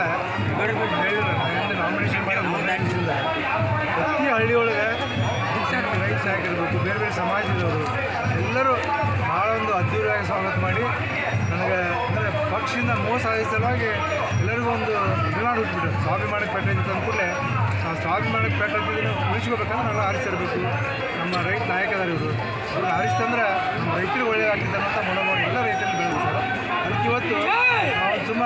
ನಾಮಿನೇಷನ್ ಮಾಡಿ ಮೂರನೇ ದಿವಸದಿಂದ ಪ್ರತಿ ಹಳ್ಳಿಯೊಳಗೆ ರೈತ ಆಗಿರ್ಬೇಕು ಬೇರೆ ಬೇರೆ ಸಮಾಜದವರು ಎಲ್ಲರೂ ಭಾಳ ಒಂದು ಅದ್ದೂರಿಯಾಗಿ ಸ್ವಾಗತ ಮಾಡಿ ನನಗೆ ಅಂದರೆ ಪಕ್ಷದಿಂದ ಮೋಸ ಆದ ಸಲುವಾಗಿ ಎಲ್ಲರಿಗೂ ಒಂದು ಅಭಿಮಾನ ಹುಟ್ಬಿಟ್ಟು ಸ್ವಾಭಿಮಾನಕ್ಕೆ ಪೆಟ್ಟಿದ್ದು ತಂದ ಕೂಡಲೇ ಆ ಸ್ವಾಭಿಮಾನಕ್ಕೆ ಪೆಟ್ಟಿದ್ದನ್ನು ಉಳಿಸ್ಕೋಬೇಕಂದ್ರೆ ನಾವು ಆರಿಸಿರ್ಬೇಕು ನಮ್ಮ ರೈತ ನಾಯಕದಾರ ಇವರು ಇವ್ರು ಆರಿಸ್ತಂದ್ರೆ ನಮ್ಮ ರೈತರಿಗೆ ಒಳ್ಳೆಯದಾಗ್ತದೆ ಅನ್ನೋಂಥ ಮನೋಭಾವ ಎಲ್ಲ ರೈತರಲ್ಲಿ ಬೆಳೆದಿದ್ದಾರೆ ಅದಕ್ಕೆ ಇವತ್ತು ನಾವು ಸುಮ್ಮ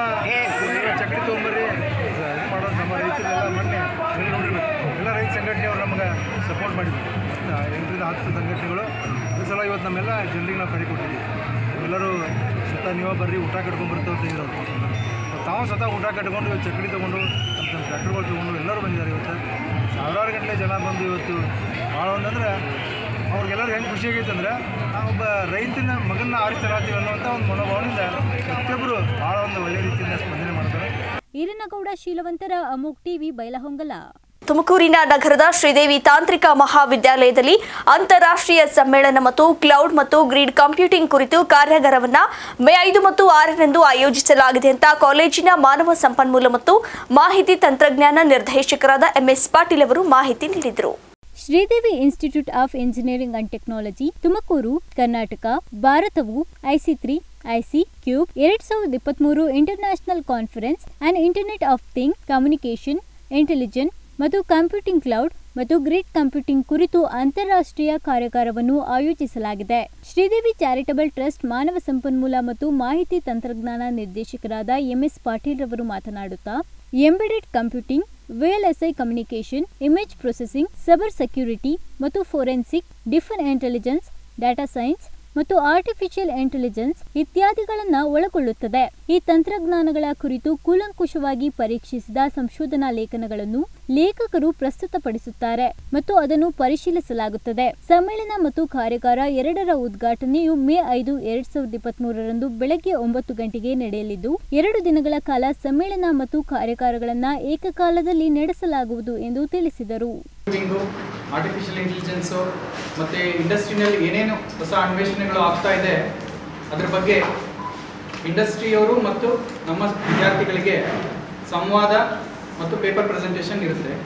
ಚಕ್ರಿ ತೊಗೊಂಬರ್ರಿ ಇದು ಮಾಡೋದು ನಮ್ಮ ರೈತರೆಲ್ಲ ಮೊನ್ನೆ ಎಲ್ಲ ನೋಡಿರ್ಬೇಕು ಎಲ್ಲ ರೈತ ಸಂಘಟನೆಯವರು ನಮ್ಗೆ ಸಪೋರ್ಟ್ ಮಾಡಿದ್ರು ಹತ್ತು ಎಂಟರಿಂದ ಹತ್ತು ಸಂಘಟನೆಗಳು ಅದ್ರ ಸಲ ಇವತ್ತು ನಮ್ಮೆಲ್ಲ ಜನರಿಗೆ ನಾವು ಕರೆ ಕೊಟ್ಟಿದ್ದೀವಿ ಎಲ್ಲರೂ ಸ್ವತಃ ನೀವು ಬರ್ರಿ ಊಟ ಕಟ್ಕೊಂಡು ಬರ್ತಾವೆ ಅಂತ ಹೇಳಿರೋರು ತಾವು ಸ್ವತಃ ಊಟ ಕಟ್ಕೊಂಡು ಇವತ್ತು ಚಕ್ರಿ ತೊಗೊಂಡು ನಮ್ಮ ನಮ್ಮ ಟ್ರ್ಯಾಕ್ಟರ್ಗಳು ತೊಗೊಂಡು ಎಲ್ಲರೂ ಬಂದಿದ್ದಾರೆ ಇವತ್ತು ಸಾವಿರಾರು ಗಂಟಲೆ ಜನ ಬಂದು ಇವತ್ತು ಭಾಳ ಒಂದಂದ್ರೆ ಅವ್ರಿಗೆಲ್ಲರೂ ಹೆಂಗೆ ಖುಷಿ ಆಗೈತೆ ಅಂದರೆ ನಾವೊಬ್ಬ ರೈತನ ಮಗನ ಆರಿಸಲಾಗ್ತೀವಿ ಅನ್ನುವಂಥ ಒಂದು ಮನೋಭಾವದಿಂದ ಪ್ರತಿಯೊಬ್ಬರು ಭಾಳ ಒಂದು ಒಳ್ಳೆಯ ರೀತಿಯಿಂದ ಸ್ಪಂದನೆ ಮಾಡ್ತಾರೆ ಈರನಗೌಡ ಶೀಲವಂತರ ಅಮೋಕ್ ಟಿವಿ ಬೈಲಹೊಂಗಲ ತುಮಕೂರಿನ ನಗರದ ಶ್ರೀದೇವಿ ತಾಂತ್ರಿಕ ಮಹಾವಿದ್ಯಾಲಯದಲ್ಲಿ ಅಂತಾರಾಷ್ಟ್ರೀಯ ಸಮ್ಮೇಳನ ಮತ್ತು ಕ್ಲೌಡ್ ಮತ್ತು ಗ್ರಿಡ್ ಕಂಪ್ಯೂಟಿಂಗ್ ಕುರಿತು ಕಾರ್ಯಾಗಾರವನ್ನ ಮೇ ಐದು ಮತ್ತು ಆರರಂದು ಆಯೋಜಿಸಲಾಗಿದೆ ಅಂತ ಕಾಲೇಜಿನ ಮಾನವ ಸಂಪನ್ಮೂಲ ಮತ್ತು ಮಾಹಿತಿ ತಂತ್ರಜ್ಞಾನ ನಿರ್ದೇಶಕರಾದ ಎಂಎಸ್ ಪಾಟೀಲ್ ಅವರು ಮಾಹಿತಿ ನೀಡಿದರು Sridevi institute of engineering and technology Tumakuru Karnataka ಭಾರತವು ಐಸಿ ತ್ರೀ ಐಸಿ ಕ್ಯೂಬ್ ಎರಡ್ ಸಾವಿರದ ಇಪ್ಪತ್ಮೂರು international conference and internet of thing communication intelligent ಮತ್ತು ಕಂಪ್ಯೂಟಿಂಗ್ ಕ್ಲೌಡ್ ಮತ್ತು ಗ್ರಿಡ್ ಕಂಪ್ಯೂಟಿಂಗ್ ಕುರಿತು ಅಂತಾರಾಷ್ಟ್ರೀಯ ಕಾರ್ಯಾಗಾರವನ್ನು ಆಯೋಜಿಸಲಾಗಿದೆ ಶ್ರೀದೇವಿ ಚಾರಿಟಬಲ್ ಟ್ರಸ್ಟ್ ಮಾನವ ಸಂಪನ್ಮೂಲ ಮತ್ತು ಮಾಹಿತಿ ತಂತ್ರಜ್ಞಾನ ನಿರ್ದೇಶಕರಾದ ಎಂಎಸ್ ಪಾಟೀಲ್ ರವರು ಮಾತನಾಡುತ್ತಾ embedded computing VLSI communication image processing cyber security ಮತ್ತು forensic defence intelligence data science ಮತ್ತು ಆರ್ಟಿಫಿಷಿಯಲ್ ಇಂಟೆಲಿಜೆನ್ಸ್ ಇತ್ಯಾದಿಗಳನ್ನ ಒಳಗೊಳ್ಳುತ್ತದೆ ಈ ತಂತ್ರಜ್ಞಾನಗಳ ಕುರಿತು ಕೂಲಂಕುಷವಾಗಿ ಪರೀಕ್ಷಿಸಿದ ಸಂಶೋಧನಾ ಲೇಖನಗಳನ್ನು ಲೇಖಕರು ಪ್ರಸ್ತುತಪಡಿಸುತ್ತಾರೆ ಮತ್ತು ಅದನ್ನು ಪರಿಶೀಲಿಸಲಾಗುತ್ತದೆ ಸಮ್ಮೇಳನ ಮತ್ತು ಕಾರ್ಯಾಗಾರ ಎರಡರ ಉದ್ಘಾಟನೆಯು ಮೇ ಐದು ಎರಡ್ ಸಾವಿರದ ಇಪ್ಪತ್ತ್ ಮೂರರಂದು ಬೆಳಗ್ಗೆ ಒಂಬತ್ತು ಗಂಟೆಗೆ ನಡೆಯಲಿದ್ದು ಎರಡು ದಿನಗಳ ಕಾಲ ಸಮ್ಮೇಳನ ಮತ್ತು ಕಾರ್ಯಾಗಾರಗಳನ್ನ ಏಕಕಾಲದಲ್ಲಿ ನಡೆಸಲಾಗುವುದು ಎಂದು ತಿಳಿಸಿದರು ಕಂಪ್ಯೂಟಿಂಗು ಆರ್ಟಿಫಿಷಿಯಲ್ ಇಂಟೆಲಿಜೆನ್ಸು ಮತ್ತು ಇಂಡಸ್ಟ್ರಿನಲ್ಲಿ ಏನೇನು ಹೊಸ ಅನ್ವೇಷಣೆಗಳು ಆಗ್ತಾ ಇದೆ ಅದ್ರ ಬಗ್ಗೆ ಇಂಡಸ್ಟ್ರಿಯವರು ಮತ್ತು ನಮ್ಮ ವಿದ್ಯಾರ್ಥಿಗಳಿಗೆ ಸಂವಾದ ಮತ್ತು ಪೇಪರ್ ಪ್ರೆಸೆಂಟೇಷನ್ ಇರುತ್ತೆ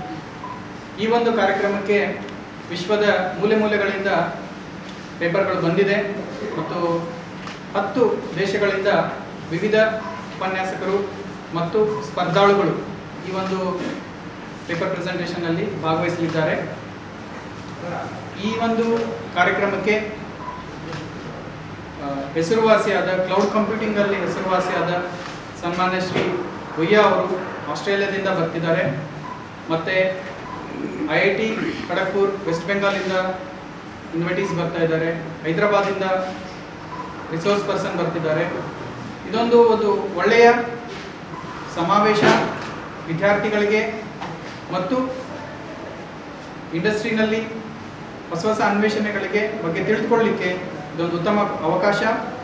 ಈ ಒಂದು ಕಾರ್ಯಕ್ರಮಕ್ಕೆ ವಿಶ್ವದ ಮೂಲೆ ಮೂಲೆಗಳಿಂದ ಪೇಪರ್ಗಳು ಬಂದಿದೆ ಮತ್ತು ಹತ್ತು ದೇಶಗಳಿಂದ ವಿವಿಧ ಉಪನ್ಯಾಸಕರು ಮತ್ತು ಸ್ಪರ್ಧಾಳುಗಳು ಈ ಒಂದು ಪೇಪರ್ ಪ್ರೆಸೆಂಟೇಷನಲ್ಲಿ ಭಾಗವಹಿಸಲಿದ್ದಾರೆ ಈ ಒಂದು ಕಾರ್ಯಕ್ರಮಕ್ಕೆ ಆ, ಹೆಸರುವಾಸಿಯಾದ ಕ್ಲೌಡ್ ಕಂಪ್ಯೂಟಿಂಗಲ್ಲಿ ಹೆಸರುವಾಸಿಯಾದ ಸನ್ಮಾನ್ಯ ಶ್ರೀ ಹುಯ್ಯಾ ಅವರು ಆಸ್ಟ್ರೇಲಿಯಾದಿಂದ ಬರ್ತಿದ್ದಾರೆ ಮತ್ತು I I T Kharagpur west ಬೆಂಗಾಲಿಂದ ಇನ್ವೈಟೀಸ್ ಬರ್ತಾ ಇದ್ದಾರೆ ಹೈದರಾಬಾದಿಂದ ರಿಸೋರ್ಸ್ ಪರ್ಸನ್ ಬರ್ತಿದ್ದಾರೆ ಇದೊಂದು ಒಂದು ಒಳ್ಳೆಯ ಸಮಾವೇಶ ವಿದ್ಯಾರ್ಥಿಗಳಿಗೆ ಮತ್ತು ಇಂಡಸ್ಟ್ರಿನಲ್ಲಿ ಹೊಸ ಹೊಸ ಅನ್ವೇಷಣೆಗಳಿಗೆ ಬಗ್ಗೆ ತಿಳಿದುಕೊಳ್ಳಲಿಕ್ಕೆ ಇದೊಂದು ಉತ್ತಮ ಅವಕಾಶ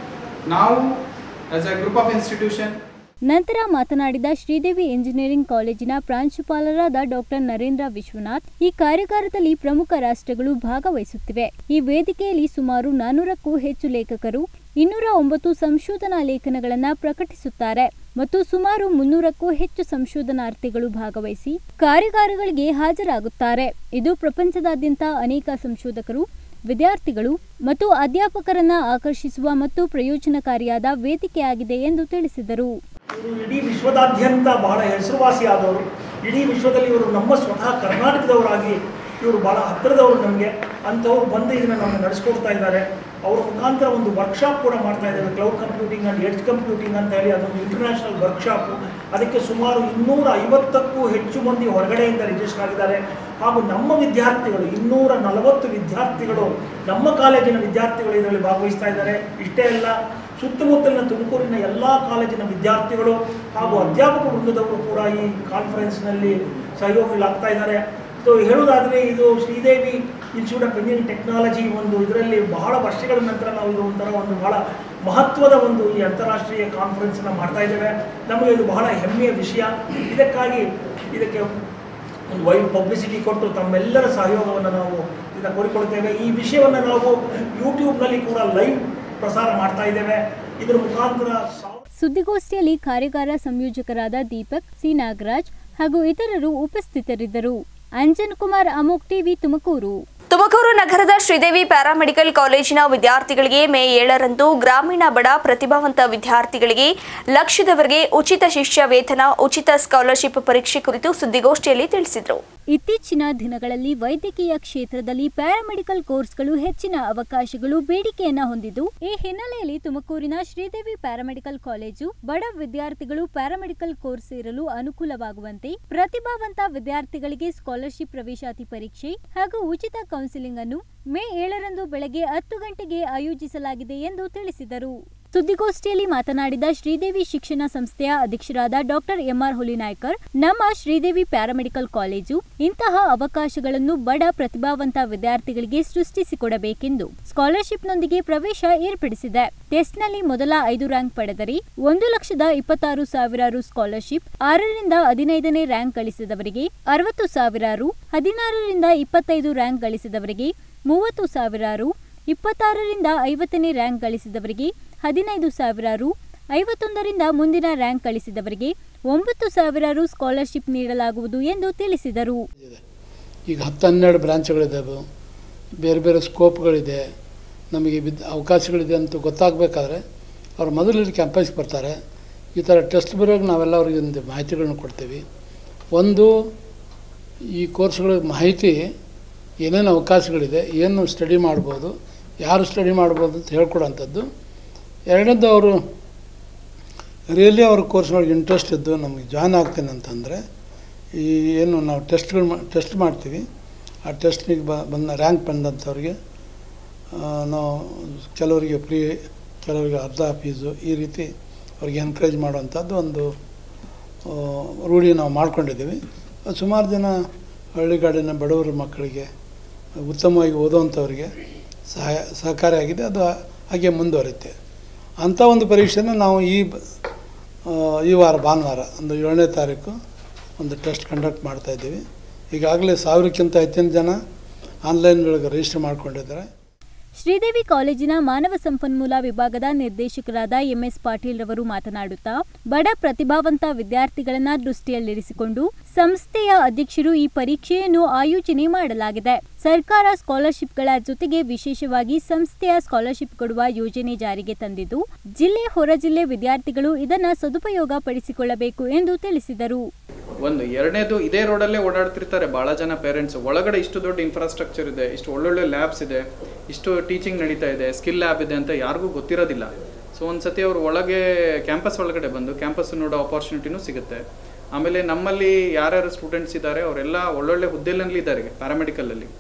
ನಾವು as a group of institution ನಂತರ ಮಾತನಾಡಿದ ಶ್ರೀದೇವಿ ಇಂಜಿನಿಯರಿಂಗ್ ಕಾಲೇಜಿನ ಪ್ರಾಂಶುಪಾಲರಾದ ಡಾಕ್ಟರ್ ನರೇಂದ್ರ ವಿಶ್ವನಾಥ್ ಈ ಕಾರ್ಯಾಗಾರದಲ್ಲಿ ಪ್ರಮುಖ ರಾಷ್ಟ್ರಗಳು ಭಾಗವಹಿಸುತ್ತಿವೆ ಈ ವೇದಿಕೆಯಲ್ಲಿ ಸುಮಾರು ನಾನ್ನೂರಕ್ಕೂ ಹೆಚ್ಚು ಲೇಖಕರು ಇನ್ನೂರ ಒಂಬತ್ತು ಸಂಶೋಧನಾ ಲೇಖನಗಳನ್ನು ಪ್ರಕಟಿಸುತ್ತಾರೆ ಮತ್ತು ಸುಮಾರು ಮುನ್ನೂರಕ್ಕೂ ಹೆಚ್ಚು ಸಂಶೋಧನಾರ್ಥಿಗಳು ಭಾಗವಹಿಸಿ ಕಾರ್ಯಾಗಾರಗಳಿಗೆ ಹಾಜರಾಗುತ್ತಾರೆ ಇದು ಪ್ರಪಂಚದಾದ್ಯಂತ ಅನೇಕ ಸಂಶೋಧಕರು ವಿದ್ಯಾರ್ಥಿಗಳು ಮತ್ತು ಅಧ್ಯಾಪಕರನ್ನ ಆಕರ್ಷಿಸುವ ಮತ್ತು ಪ್ರಯೋಜನಕಾರಿಯಾದ ವೇದಿಕೆಯಾಗಿದೆ ಎಂದು ತಿಳಿಸಿದರು ಇವರು ಇಡೀ ವಿಶ್ವದಾದ್ಯಂತ ಬಹಳ ಹೆಸರುವಾಸಿಯಾದವರು ಇಡೀ ವಿಶ್ವದಲ್ಲಿ ಇವರು ನಮ್ಮ ಸ್ವತಃ ಕರ್ನಾಟಕದವರಾಗಿ ಇವರು ಬಹಳ ಹತ್ತಿರದವರು ನಮಗೆ ಅಂಥವ್ರು ಬಂದು ಇದನ್ನು ನಮಗೆ ನಡೆಸ್ಕೊಡ್ತಾ ಇದ್ದಾರೆ ಅವರ ಮುಖಾಂತರ ಒಂದು ವರ್ಕ್ಶಾಪ್ ಕೂಡ ಮಾಡ್ತಾ ಇದ್ದಾರೆ cloud computing and edge computing ಅಂತ ಹೇಳಿ ಅದೊಂದು ಇಂಟರ್ನ್ಯಾಷನಲ್ ವರ್ಕ್ಶಾಪು ಅದಕ್ಕೆ ಸುಮಾರು ಇನ್ನೂರ ಐವತ್ತಕ್ಕೂ ಹೆಚ್ಚು ಮಂದಿ ಹೊರಗಡೆಯಿಂದ ರಿಜಿಸ್ಟರ್ ಆಗಿದ್ದಾರೆ ಹಾಗೂ ನಮ್ಮ ವಿದ್ಯಾರ್ಥಿಗಳು ಇನ್ನೂರ ನಲವತ್ತು ವಿದ್ಯಾರ್ಥಿಗಳು ನಮ್ಮ ಕಾಲೇಜಿನ ವಿದ್ಯಾರ್ಥಿಗಳು ಇದರಲ್ಲಿ ಭಾಗವಹಿಸ್ತಾ ಇದ್ದಾರೆ ಇಷ್ಟೇ ಅಲ್ಲ ಸುತ್ತಮುತ್ತಲಿನ ತುಮಕೂರಿನ ಎಲ್ಲ ಕಾಲೇಜಿನ ವಿದ್ಯಾರ್ಥಿಗಳು ಹಾಗೂ ಅಧ್ಯಾಪಕ ವೃಂದದವರು ಕೂಡ ಈ ಕಾನ್ಫರೆನ್ಸ್ನಲ್ಲಿ ಸಹಯೋಗಿಗಳಾಗ್ತಾ ಇದ್ದಾರೆ ಸೊ ಹೇಳುವುದಾದರೆ ಇದು Sridevi institute of engineering technology ಒಂದು ಇದರಲ್ಲಿ ಬಹಳ ವರ್ಷಗಳ ನಂತರ ನಾವು ಇದು ಒಂಥರ ಒಂದು ಬಹಳ ಮಹತ್ವದ ಒಂದು ಈ ಅಂತಾರಾಷ್ಟ್ರೀಯ ಕಾನ್ಫರೆನ್ಸ್ನ ಮಾಡ್ತಾ ಇದ್ದೇವೆ ನಮಗೆ ಇದು ಬಹಳ ಹೆಮ್ಮೆಯ ವಿಷಯ ಇದಕ್ಕಾಗಿ ಇದಕ್ಕೆ ಒಂದು ವೈಡ್ ಪಬ್ಲಿಸಿಟಿ ಕೊಟ್ಟು ತಮ್ಮೆಲ್ಲರ ಸಹಯೋಗವನ್ನು ನಾವು ಇದನ್ನು ಕೋರಿಕೊಳ್ಳುತ್ತೇವೆ ಈ ವಿಷಯವನ್ನು ನಾವು ಯೂಟ್ಯೂಬ್ನಲ್ಲಿ ಕೂಡ ಲೈವ್ ಪ್ರಸಾರ ಮಾಡ್ತಾ ಇದ್ದೇವೆ ಇದರ ಮುಖಾಂತರ ಸುದ್ದಿಗೋಷ್ಠಿಯಲ್ಲಿ ಕಾರ್ಯಾಗಾರ ಸಂಯೋಜಕರಾದ ದೀಪಕ್ ಸಿ ನಾಗರಾಜ್ ಹಾಗೂ ಇತರರು ಉಪಸ್ಥಿತರಿದ್ದರು ಅಂಜನ್ ಕುಮಾರ್ ಅಮೋಕ್ ಟಿವಿ ತುಮಕೂರು ತುಮಕೂರು ನಗರದ ಶ್ರೀದೇವಿ ಪ್ಯಾರಾಮೆಡಿಕಲ್ ಕಾಲೇಜಿನ ವಿದ್ಯಾರ್ಥಿಗಳಿಗೆ ಮೇ ಏಳರಂದು ಗ್ರಾಮೀಣ ಬಡ ಪ್ರತಿಭಾವಂತ ವಿದ್ಯಾರ್ಥಿಗಳಿಗೆ ಲಕ್ಷದವರೆಗೆ ಉಚಿತ ಶಿಷ್ಯ ವೇತನ ಉಚಿತ ಸ್ಕಾಲರ್ಶಿಪ್ ಪರೀಕ್ಷೆ ಕುರಿತು ಸುದ್ದಿಗೋಷ್ಠಿಯಲ್ಲಿ ತಿಳಿಸಿದರು ಇತ್ತೀಚಿನ ದಿನಗಳಲ್ಲಿ ವೈದ್ಯಕೀಯ ಕ್ಷೇತ್ರದಲ್ಲಿ ಪ್ಯಾರಾಮೆಡಿಕಲ್ ಕೋರ್ಸ್ಗಳು ಹೆಚ್ಚಿನ ಅವಕಾಶಗಳು ಬೇಡಿಕೆಯನ್ನ ಹೊಂದಿದ್ದು ಈ ಹಿನ್ನೆಲೆಯಲ್ಲಿ ತುಮಕೂರಿನ ಶ್ರೀದೇವಿ ಪ್ಯಾರಾಮೆಡಿಕಲ್ ಕಾಲೇಜು ಬಡ ವಿದ್ಯಾರ್ಥಿಗಳು ಪ್ಯಾರಾಮೆಡಿಕಲ್ ಕೋರ್ಸ್ ಸೇರಲು ಅನುಕೂಲವಾಗುವಂತೆ ಪ್ರತಿಭಾವಂತ ವಿದ್ಯಾರ್ಥಿಗಳಿಗೆ ಸ್ಕಾಲರ್ಶಿಪ್ ಪ್ರವೇಶಾತಿ ಪರೀಕ್ಷೆ ಹಾಗೂ ಉಚಿತ ಕೌನ್ಸಿಲಿಂಗ್ ಅನ್ನು ಮೇ ಏಳರಂದು ಬೆಳಗ್ಗೆ ಹತ್ತು ಗಂಟೆಗೆ ಆಯೋಜಿಸಲಾಗಿದೆ ಎಂದು ತಿಳಿಸಿದರು ಸುದ್ದಿಗೋಷ್ಠಿಯಲ್ಲಿ ಮಾತನಾಡಿದ ಶ್ರೀದೇವಿ ಶಿಕ್ಷಣ ಸಂಸ್ಥೆಯ ಅಧ್ಯಕ್ಷರಾದ ಡಾಕ್ಟರ್ ಎಂಆರ್ ಹುಲಿನಾಯ್ಕರ್ ನಮ್ಮ ಶ್ರೀದೇವಿ ಪ್ಯಾರಾಮೆಡಿಕಲ್ ಕಾಲೇಜು ಇಂತಹ ಅವಕಾಶಗಳನ್ನು ಬಡ ಪ್ರತಿಭಾವಂತ ವಿದ್ಯಾರ್ಥಿಗಳಿಗೆ ಸೃಷ್ಟಿಸಿಕೊಡಬೇಕೆಂದು ಸ್ಕಾಲರ್ಶಿಪ್ನೊಂದಿಗೆ ಪ್ರವೇಶ ಏರ್ಪಡಿಸಿದೆ ಟೆಸ್ಟ್ನಲ್ಲಿ ಮೊದಲ ಐದು ರ್ಯಾಂಕ್ ಪಡೆದರೆ ಒಂದು ಲಕ್ಷದ ಇಪ್ಪತ್ತಾರು ಸಾವಿರ ರು ಸ್ಕಾಲರ್ಶಿಪ್ ಆರರಿಂದ ಹದಿನೈದನೇ ರ್ಯಾಂಕ್ ಗಳಿಸಿದವರಿಗೆ ಅರವತ್ತು ಸಾವಿರ ರು ಹದಿನಾರರಿಂದ ಇಪ್ಪತ್ತೈದು ರ್ಯಾಂಕ್ ಗಳಿಸಿದವರಿಗೆ ಮೂವತ್ತು ಸಾವಿರ ರು ಇಪ್ಪತ್ತಾರರಿಂದ ಐವತ್ತನೇ ರ್ಯಾಂಕ್ ಗಳಿಸಿದವರಿಗೆ ಹದಿನೈದು ಸಾವಿರ ರು ಐವತ್ತೊಂದರಿಂದ ಮುಂದಿನ ರ್ಯಾಂಕ್ ಗಳಿಸಿದವರಿಗೆ ಒಂಬತ್ತು ಸಾವಿರ ರು ಸ್ಕಾಲರ್ಶಿಪ್ ನೀಡಲಾಗುವುದು ಎಂದು ತಿಳಿಸಿದರು ಈಗ ಹತ್ತು ಹನ್ನೆರಡು ಬ್ರಾಂಚ್ಗಳಿದ್ದಾವೆ ಬೇರೆ ಬೇರೆ ಸ್ಕೋಪ್ಗಳಿದೆ ನಮಗೆ ವಿದ್ ಅವಕಾಶಗಳಿದೆ ಅಂತ ಗೊತ್ತಾಗಬೇಕಾದ್ರೆ ಅವ್ರು ಮೊದಲು ಇಲ್ಲಿ ಕ್ಯಾಂಪಸ್ಗೆ ಬರ್ತಾರೆ ಈ ಥರ ಟೆಸ್ಟ್ ಬರೋಕೆ ನಾವೆಲ್ಲ ಅವ್ರಿಗೆ ಒಂದು ಮಾಹಿತಿಗಳನ್ನ ಕೊಡ್ತೀವಿ ಒಂದು ಈ ಕೋರ್ಸ್ಗಳ ಮಾಹಿತಿ ಏನೇನು ಅವಕಾಶಗಳಿದೆ ಏನು ಸ್ಟಡಿ ಮಾಡ್ಬೋದು ಯಾರು ಸ್ಟಡಿ ಮಾಡ್ಬೋದು ಅಂತ ಹೇಳ್ಕೊಡೋಂಥದ್ದು ಎರಡನೇದು ಅವರು ರಿಯಲಿ ಅವ್ರ ಕೋರ್ಸ್ಗಳಿಗೆ ಇಂಟ್ರೆಸ್ಟ್ ಇದ್ದು ನಮಗೆ ಜಾಯ್ನ್ ಆಗ್ತೀನಿ ಅಂತಂದರೆ ಈ ಏನು ನಾವು ಟೆಸ್ಟ್ಗಳು ಮಾ ಟೆಸ್ಟ್ ಮಾಡ್ತೀವಿ ಆ ಟೆಸ್ಟಿಗೆ ಬ ಬಂದ ರ್ಯಾಂಕ್ ಬಂದಂಥವ್ರಿಗೆ ಆ, ನಾವು ಕೆಲವರಿಗೆ ಫ್ರೀ ಕೆಲವರಿಗೆ ಅರ್ಧ ಫೀಸು ಈ ರೀತಿ ಅವ್ರಿಗೆ ಎನ್ಕರೇಜ್ ಮಾಡುವಂಥದ್ದು ಒಂದು ಆ, ರೂಢಿ ನಾವು ಮಾಡ್ಕೊಂಡಿದ್ದೀವಿ ಸುಮಾರು ಜನ ಹಳ್ಳಿಗಾಡಿನ ಬಡವರ ಮಕ್ಕಳಿಗೆ ಉತ್ತಮವಾಗಿ ಓದುವಂಥವ್ರಿಗೆ ಸಹಾಯ ಸಹಕಾರಿಯಾಗಿದೆ ಅದು ಹಾಗೆ ಮುಂದುವರಿಯುತ್ತೆ ಅಂಥ ಒಂದು ಪರೀಕ್ಷೆನ ನಾವು ಈ ಬ- ಆ, ಈ ವಾರ ಭಾನುವಾರ ಒಂದು ಏಳನೇ ತಾರೀಕು ಒಂದು ಟೆಸ್ಟ್ ಕಂಡಕ್ಟ್ ಮಾಡ್ತಾಯಿದ್ದೀವಿ ಈಗಾಗಲೇ ಸಾವಿರಕ್ಕಿಂತ ಹೆಚ್ಚಿನ ಜನ ಆನ್ಲೈನ್ ಒಳಗೆ ರಿಜಿಸ್ಟರ್ ಮಾಡ್ಕೊಂಡಿದ್ದಾರೆ ಶ್ರೀದೇವಿ ಕಾಲೇಜಿನ ಮಾನವ ಸಂಪನ್ಮೂಲ ವಿಭಾಗದ ನಿರ್ದೇಶಕರಾದ ಎಂಎಸ್ ಪಾಟೀಲ್ ರವರು ಮಾತನಾಡುತ್ತಾ ಬಡ ಪ್ರತಿಭಾವಂತ ವಿದ್ಯಾರ್ಥಿಗಳನ್ನ ದೃಷ್ಟಿಯಲ್ಲಿರಿಸಿಕೊಂಡು ಸಂಸ್ಥೆಯ ಅಧ್ಯಕ್ಷರು ಈ ಪರೀಕ್ಷೆಯನ್ನು ಆಯೋಜನೆ ಮಾಡಲಾಗಿದೆ ಸರ್ಕಾರ ಸ್ಕಾಲರ್ಶಿಪ್ಗಳ ಜೊತೆಗೆ ವಿಶೇಷವಾಗಿ ಸಂಸ್ಥೆಯ ಸ್ಕಾಲರ್ಶಿಪ್ ಕೊಡುವ ಯೋಜನೆ ಜಾರಿಗೆ ತಂದಿದ್ದು ಜಿಲ್ಲೆ ಹೊರ ಜಿಲ್ಲೆ ವಿದ್ಯಾರ್ಥಿಗಳು ಇದನ್ನ ಸದುಪಯೋಗ ಪಡಿಸಿಕೊಳ್ಳಬೇಕು ಎಂದು ತಿಳಿಸಿದರು ಒಂದು ಎರಡನೇದು ಇದೇ ರೋಡಲ್ಲೇ ಓಡಾಡ್ತಿರ್ತಾರೆ ಭಾಳ ಜನ ಪೇರೆಂಟ್ಸ್ ಒಳಗಡೆ ಇಷ್ಟು ದೊಡ್ಡ ಇನ್ಫ್ರಾಸ್ಟ್ರಕ್ಚರ್ ಇದೆ ಇಷ್ಟು ಒಳ್ಳೊಳ್ಳೆ ಲ್ಯಾಬ್ಸ್ ಇದೆ ಇಷ್ಟು ಟೀಚಿಂಗ್ ನಡೀತಾ ಇದೆ ಸ್ಕಿಲ್ ಲ್ಯಾಬ್ ಇದೆ ಅಂತ ಯಾರಿಗೂ ಗೊತ್ತಿರೋದಿಲ್ಲ ಸೊ ಒಂದು ಸತಿ ಅವ್ರು ಒಳಗೆ ಕ್ಯಾಂಪಸ್ ಒಳಗಡೆ ಬಂದು ಕ್ಯಾಂಪಸ್ ನೋಡೋ ಆಪರ್ಚುನಿಟಿನೂ ಸಿಗುತ್ತೆ ಆಮೇಲೆ ನಮ್ಮಲ್ಲಿ ಯಾರ್ಯಾರು ಸ್ಟೂಡೆಂಟ್ಸ್ ಇದ್ದಾರೆ ಅವರೆಲ್ಲ ಒಳ್ಳೊಳ್ಳೆ ಹುದ್ದೆಯಲ್ಲಿ ಇದ್ದಾರೆ ಪ್ಯಾರಾಮೆಡಿಕಲಲ್ಲಿ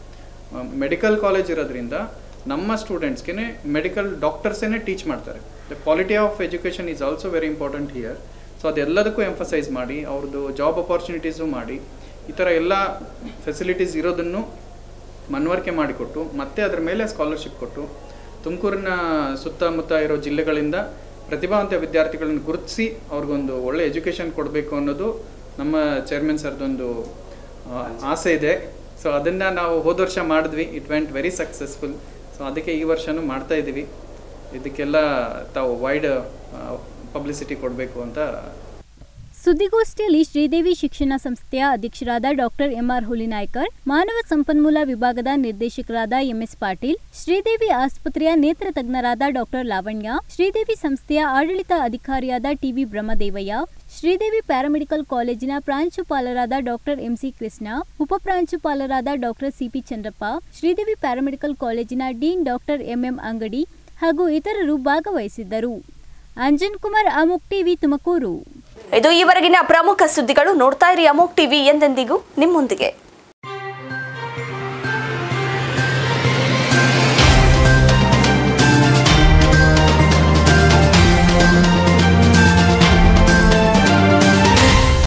ಮೆಡಿಕಲ್ ಕಾಲೇಜ್ ಇರೋದ್ರಿಂದ ನಮ್ಮ ಸ್ಟೂಡೆಂಟ್ಸ್ಗೆ ಮೆಡಿಕಲ್ ಡಾಕ್ಟರ್ಸೇ ಟೀಚ್ ಮಾಡ್ತಾರೆ the quality of education is also very important here so ಅದೆಲ್ಲದಕ್ಕೂ ಎಂಫಸೈಸ್ ಮಾಡಿ ಅವ್ರದ್ದು ಜಾಬ್ ಅಪಾರ್ಚುನಿಟೀಸು ಮಾಡಿ ಈ ಥರ ಎಲ್ಲ ಫೆಸಿಲಿಟೀಸ್ ಇರೋದನ್ನು ಮನವರಿಕೆ ಮಾಡಿಕೊಟ್ಟು ಮತ್ತೆ ಅದರ ಮೇಲೆ ಸ್ಕಾಲರ್ಶಿಪ್ ಕೊಟ್ಟು ತುಮಕೂರಿನ ಸುತ್ತಮುತ್ತ ಇರೋ ಜಿಲ್ಲೆಗಳಿಂದ ಪ್ರತಿಭಾವಂತ ವಿದ್ಯಾರ್ಥಿಗಳನ್ನು ಗುರುತಿಸಿ ಅವ್ರಿಗೊಂದು ಒಳ್ಳೆ ಎಜುಕೇಷನ್ ಕೊಡಬೇಕು ಅನ್ನೋದು ನಮ್ಮ ಚೇರ್ಮನ್ ಸರ್ದೊಂದು ಆ, ಆಸೆ ಇದೆ ಸೊ ಅದನ್ನು ನಾವು ಹೋದ ವರ್ಷ ಮಾಡಿದ್ವಿ it went very successful so ಅದಕ್ಕೆ ಈ ವರ್ಷನೂ ಮಾಡ್ತಾ ಇದ್ದೀವಿ ಇದಕ್ಕೆಲ್ಲ ತಾವು ವೈಡ್ ಪಬ್ಲಿಸಿಟಿ ಕೊಡಬೇಕು ಅಂತ ಸುದ್ದಿಗೋಷ್ಠಿಯಲ್ಲಿ ಶ್ರೀದೇವಿ ಶಿಕ್ಷಣ ಸಂಸ್ಥೆಯ ಅಧ್ಯಕ್ಷರಾದ ಡಾಕ್ಟರ್ ಎಂಆರ್ ಹುಲಿನಾಯ್ಕರ್ ಮಾನವ ಸಂಪನ್ಮೂಲ ವಿಭಾಗದ ನಿರ್ದೇಶಕರಾದ ಎಂಎಸ್ ಪಾಟೀಲ್ ಶ್ರೀದೇವಿ ಆಸ್ಪತ್ರೆಯ ನೇತ್ರ ತಜ್ಞರಾದ ಡಾಕ್ಟರ್ ಲಾವಣ್ಯ ಶ್ರೀದೇವಿ ಸಂಸ್ಥೆಯ ಆಡಳಿತ ಅಧಿಕಾರಿಯಾದ ಟಿವಿ ಬ್ರಹ್ಮದೇವಯ್ಯ ಶ್ರೀದೇವಿ ಪ್ಯಾರಾಮೆಡಿಕಲ್ ಕಾಲೇಜಿನ ಪ್ರಾಂಶುಪಾಲರಾದ ಡಾಕ್ಟರ್ ಎಂಸಿ ಕೃಷ್ಣ ಉಪಪ್ರಾಂಶುಪಾಲರಾದ doctor CP Chandrappa Sridevi paramedical ಕಾಲೇಜಿನ ಡೀನ್ ಡಾಕ್ಟರ್ ಎಂಎಂ ಅಂಗಡಿ ಹಾಗೂ ಇತರರು ಭಾಗವಹಿಸಿದ್ದರು ಅಂಜನ್ ಕುಮಾರ್ ಅಮುಕ್ ಟಿವಿ ತುಮಕೂರು ಇದು ಈವರೆಗಿನ ಪ್ರಮುಖ ಸುದ್ದಿಗಳು ನೋಡ್ತಾ ಇರಿ ಅಮೋಕ್ ಟಿವಿ ಎಂದೆಂದಿಗೂ ನಿಮ್ಮೊಂದಿಗೆ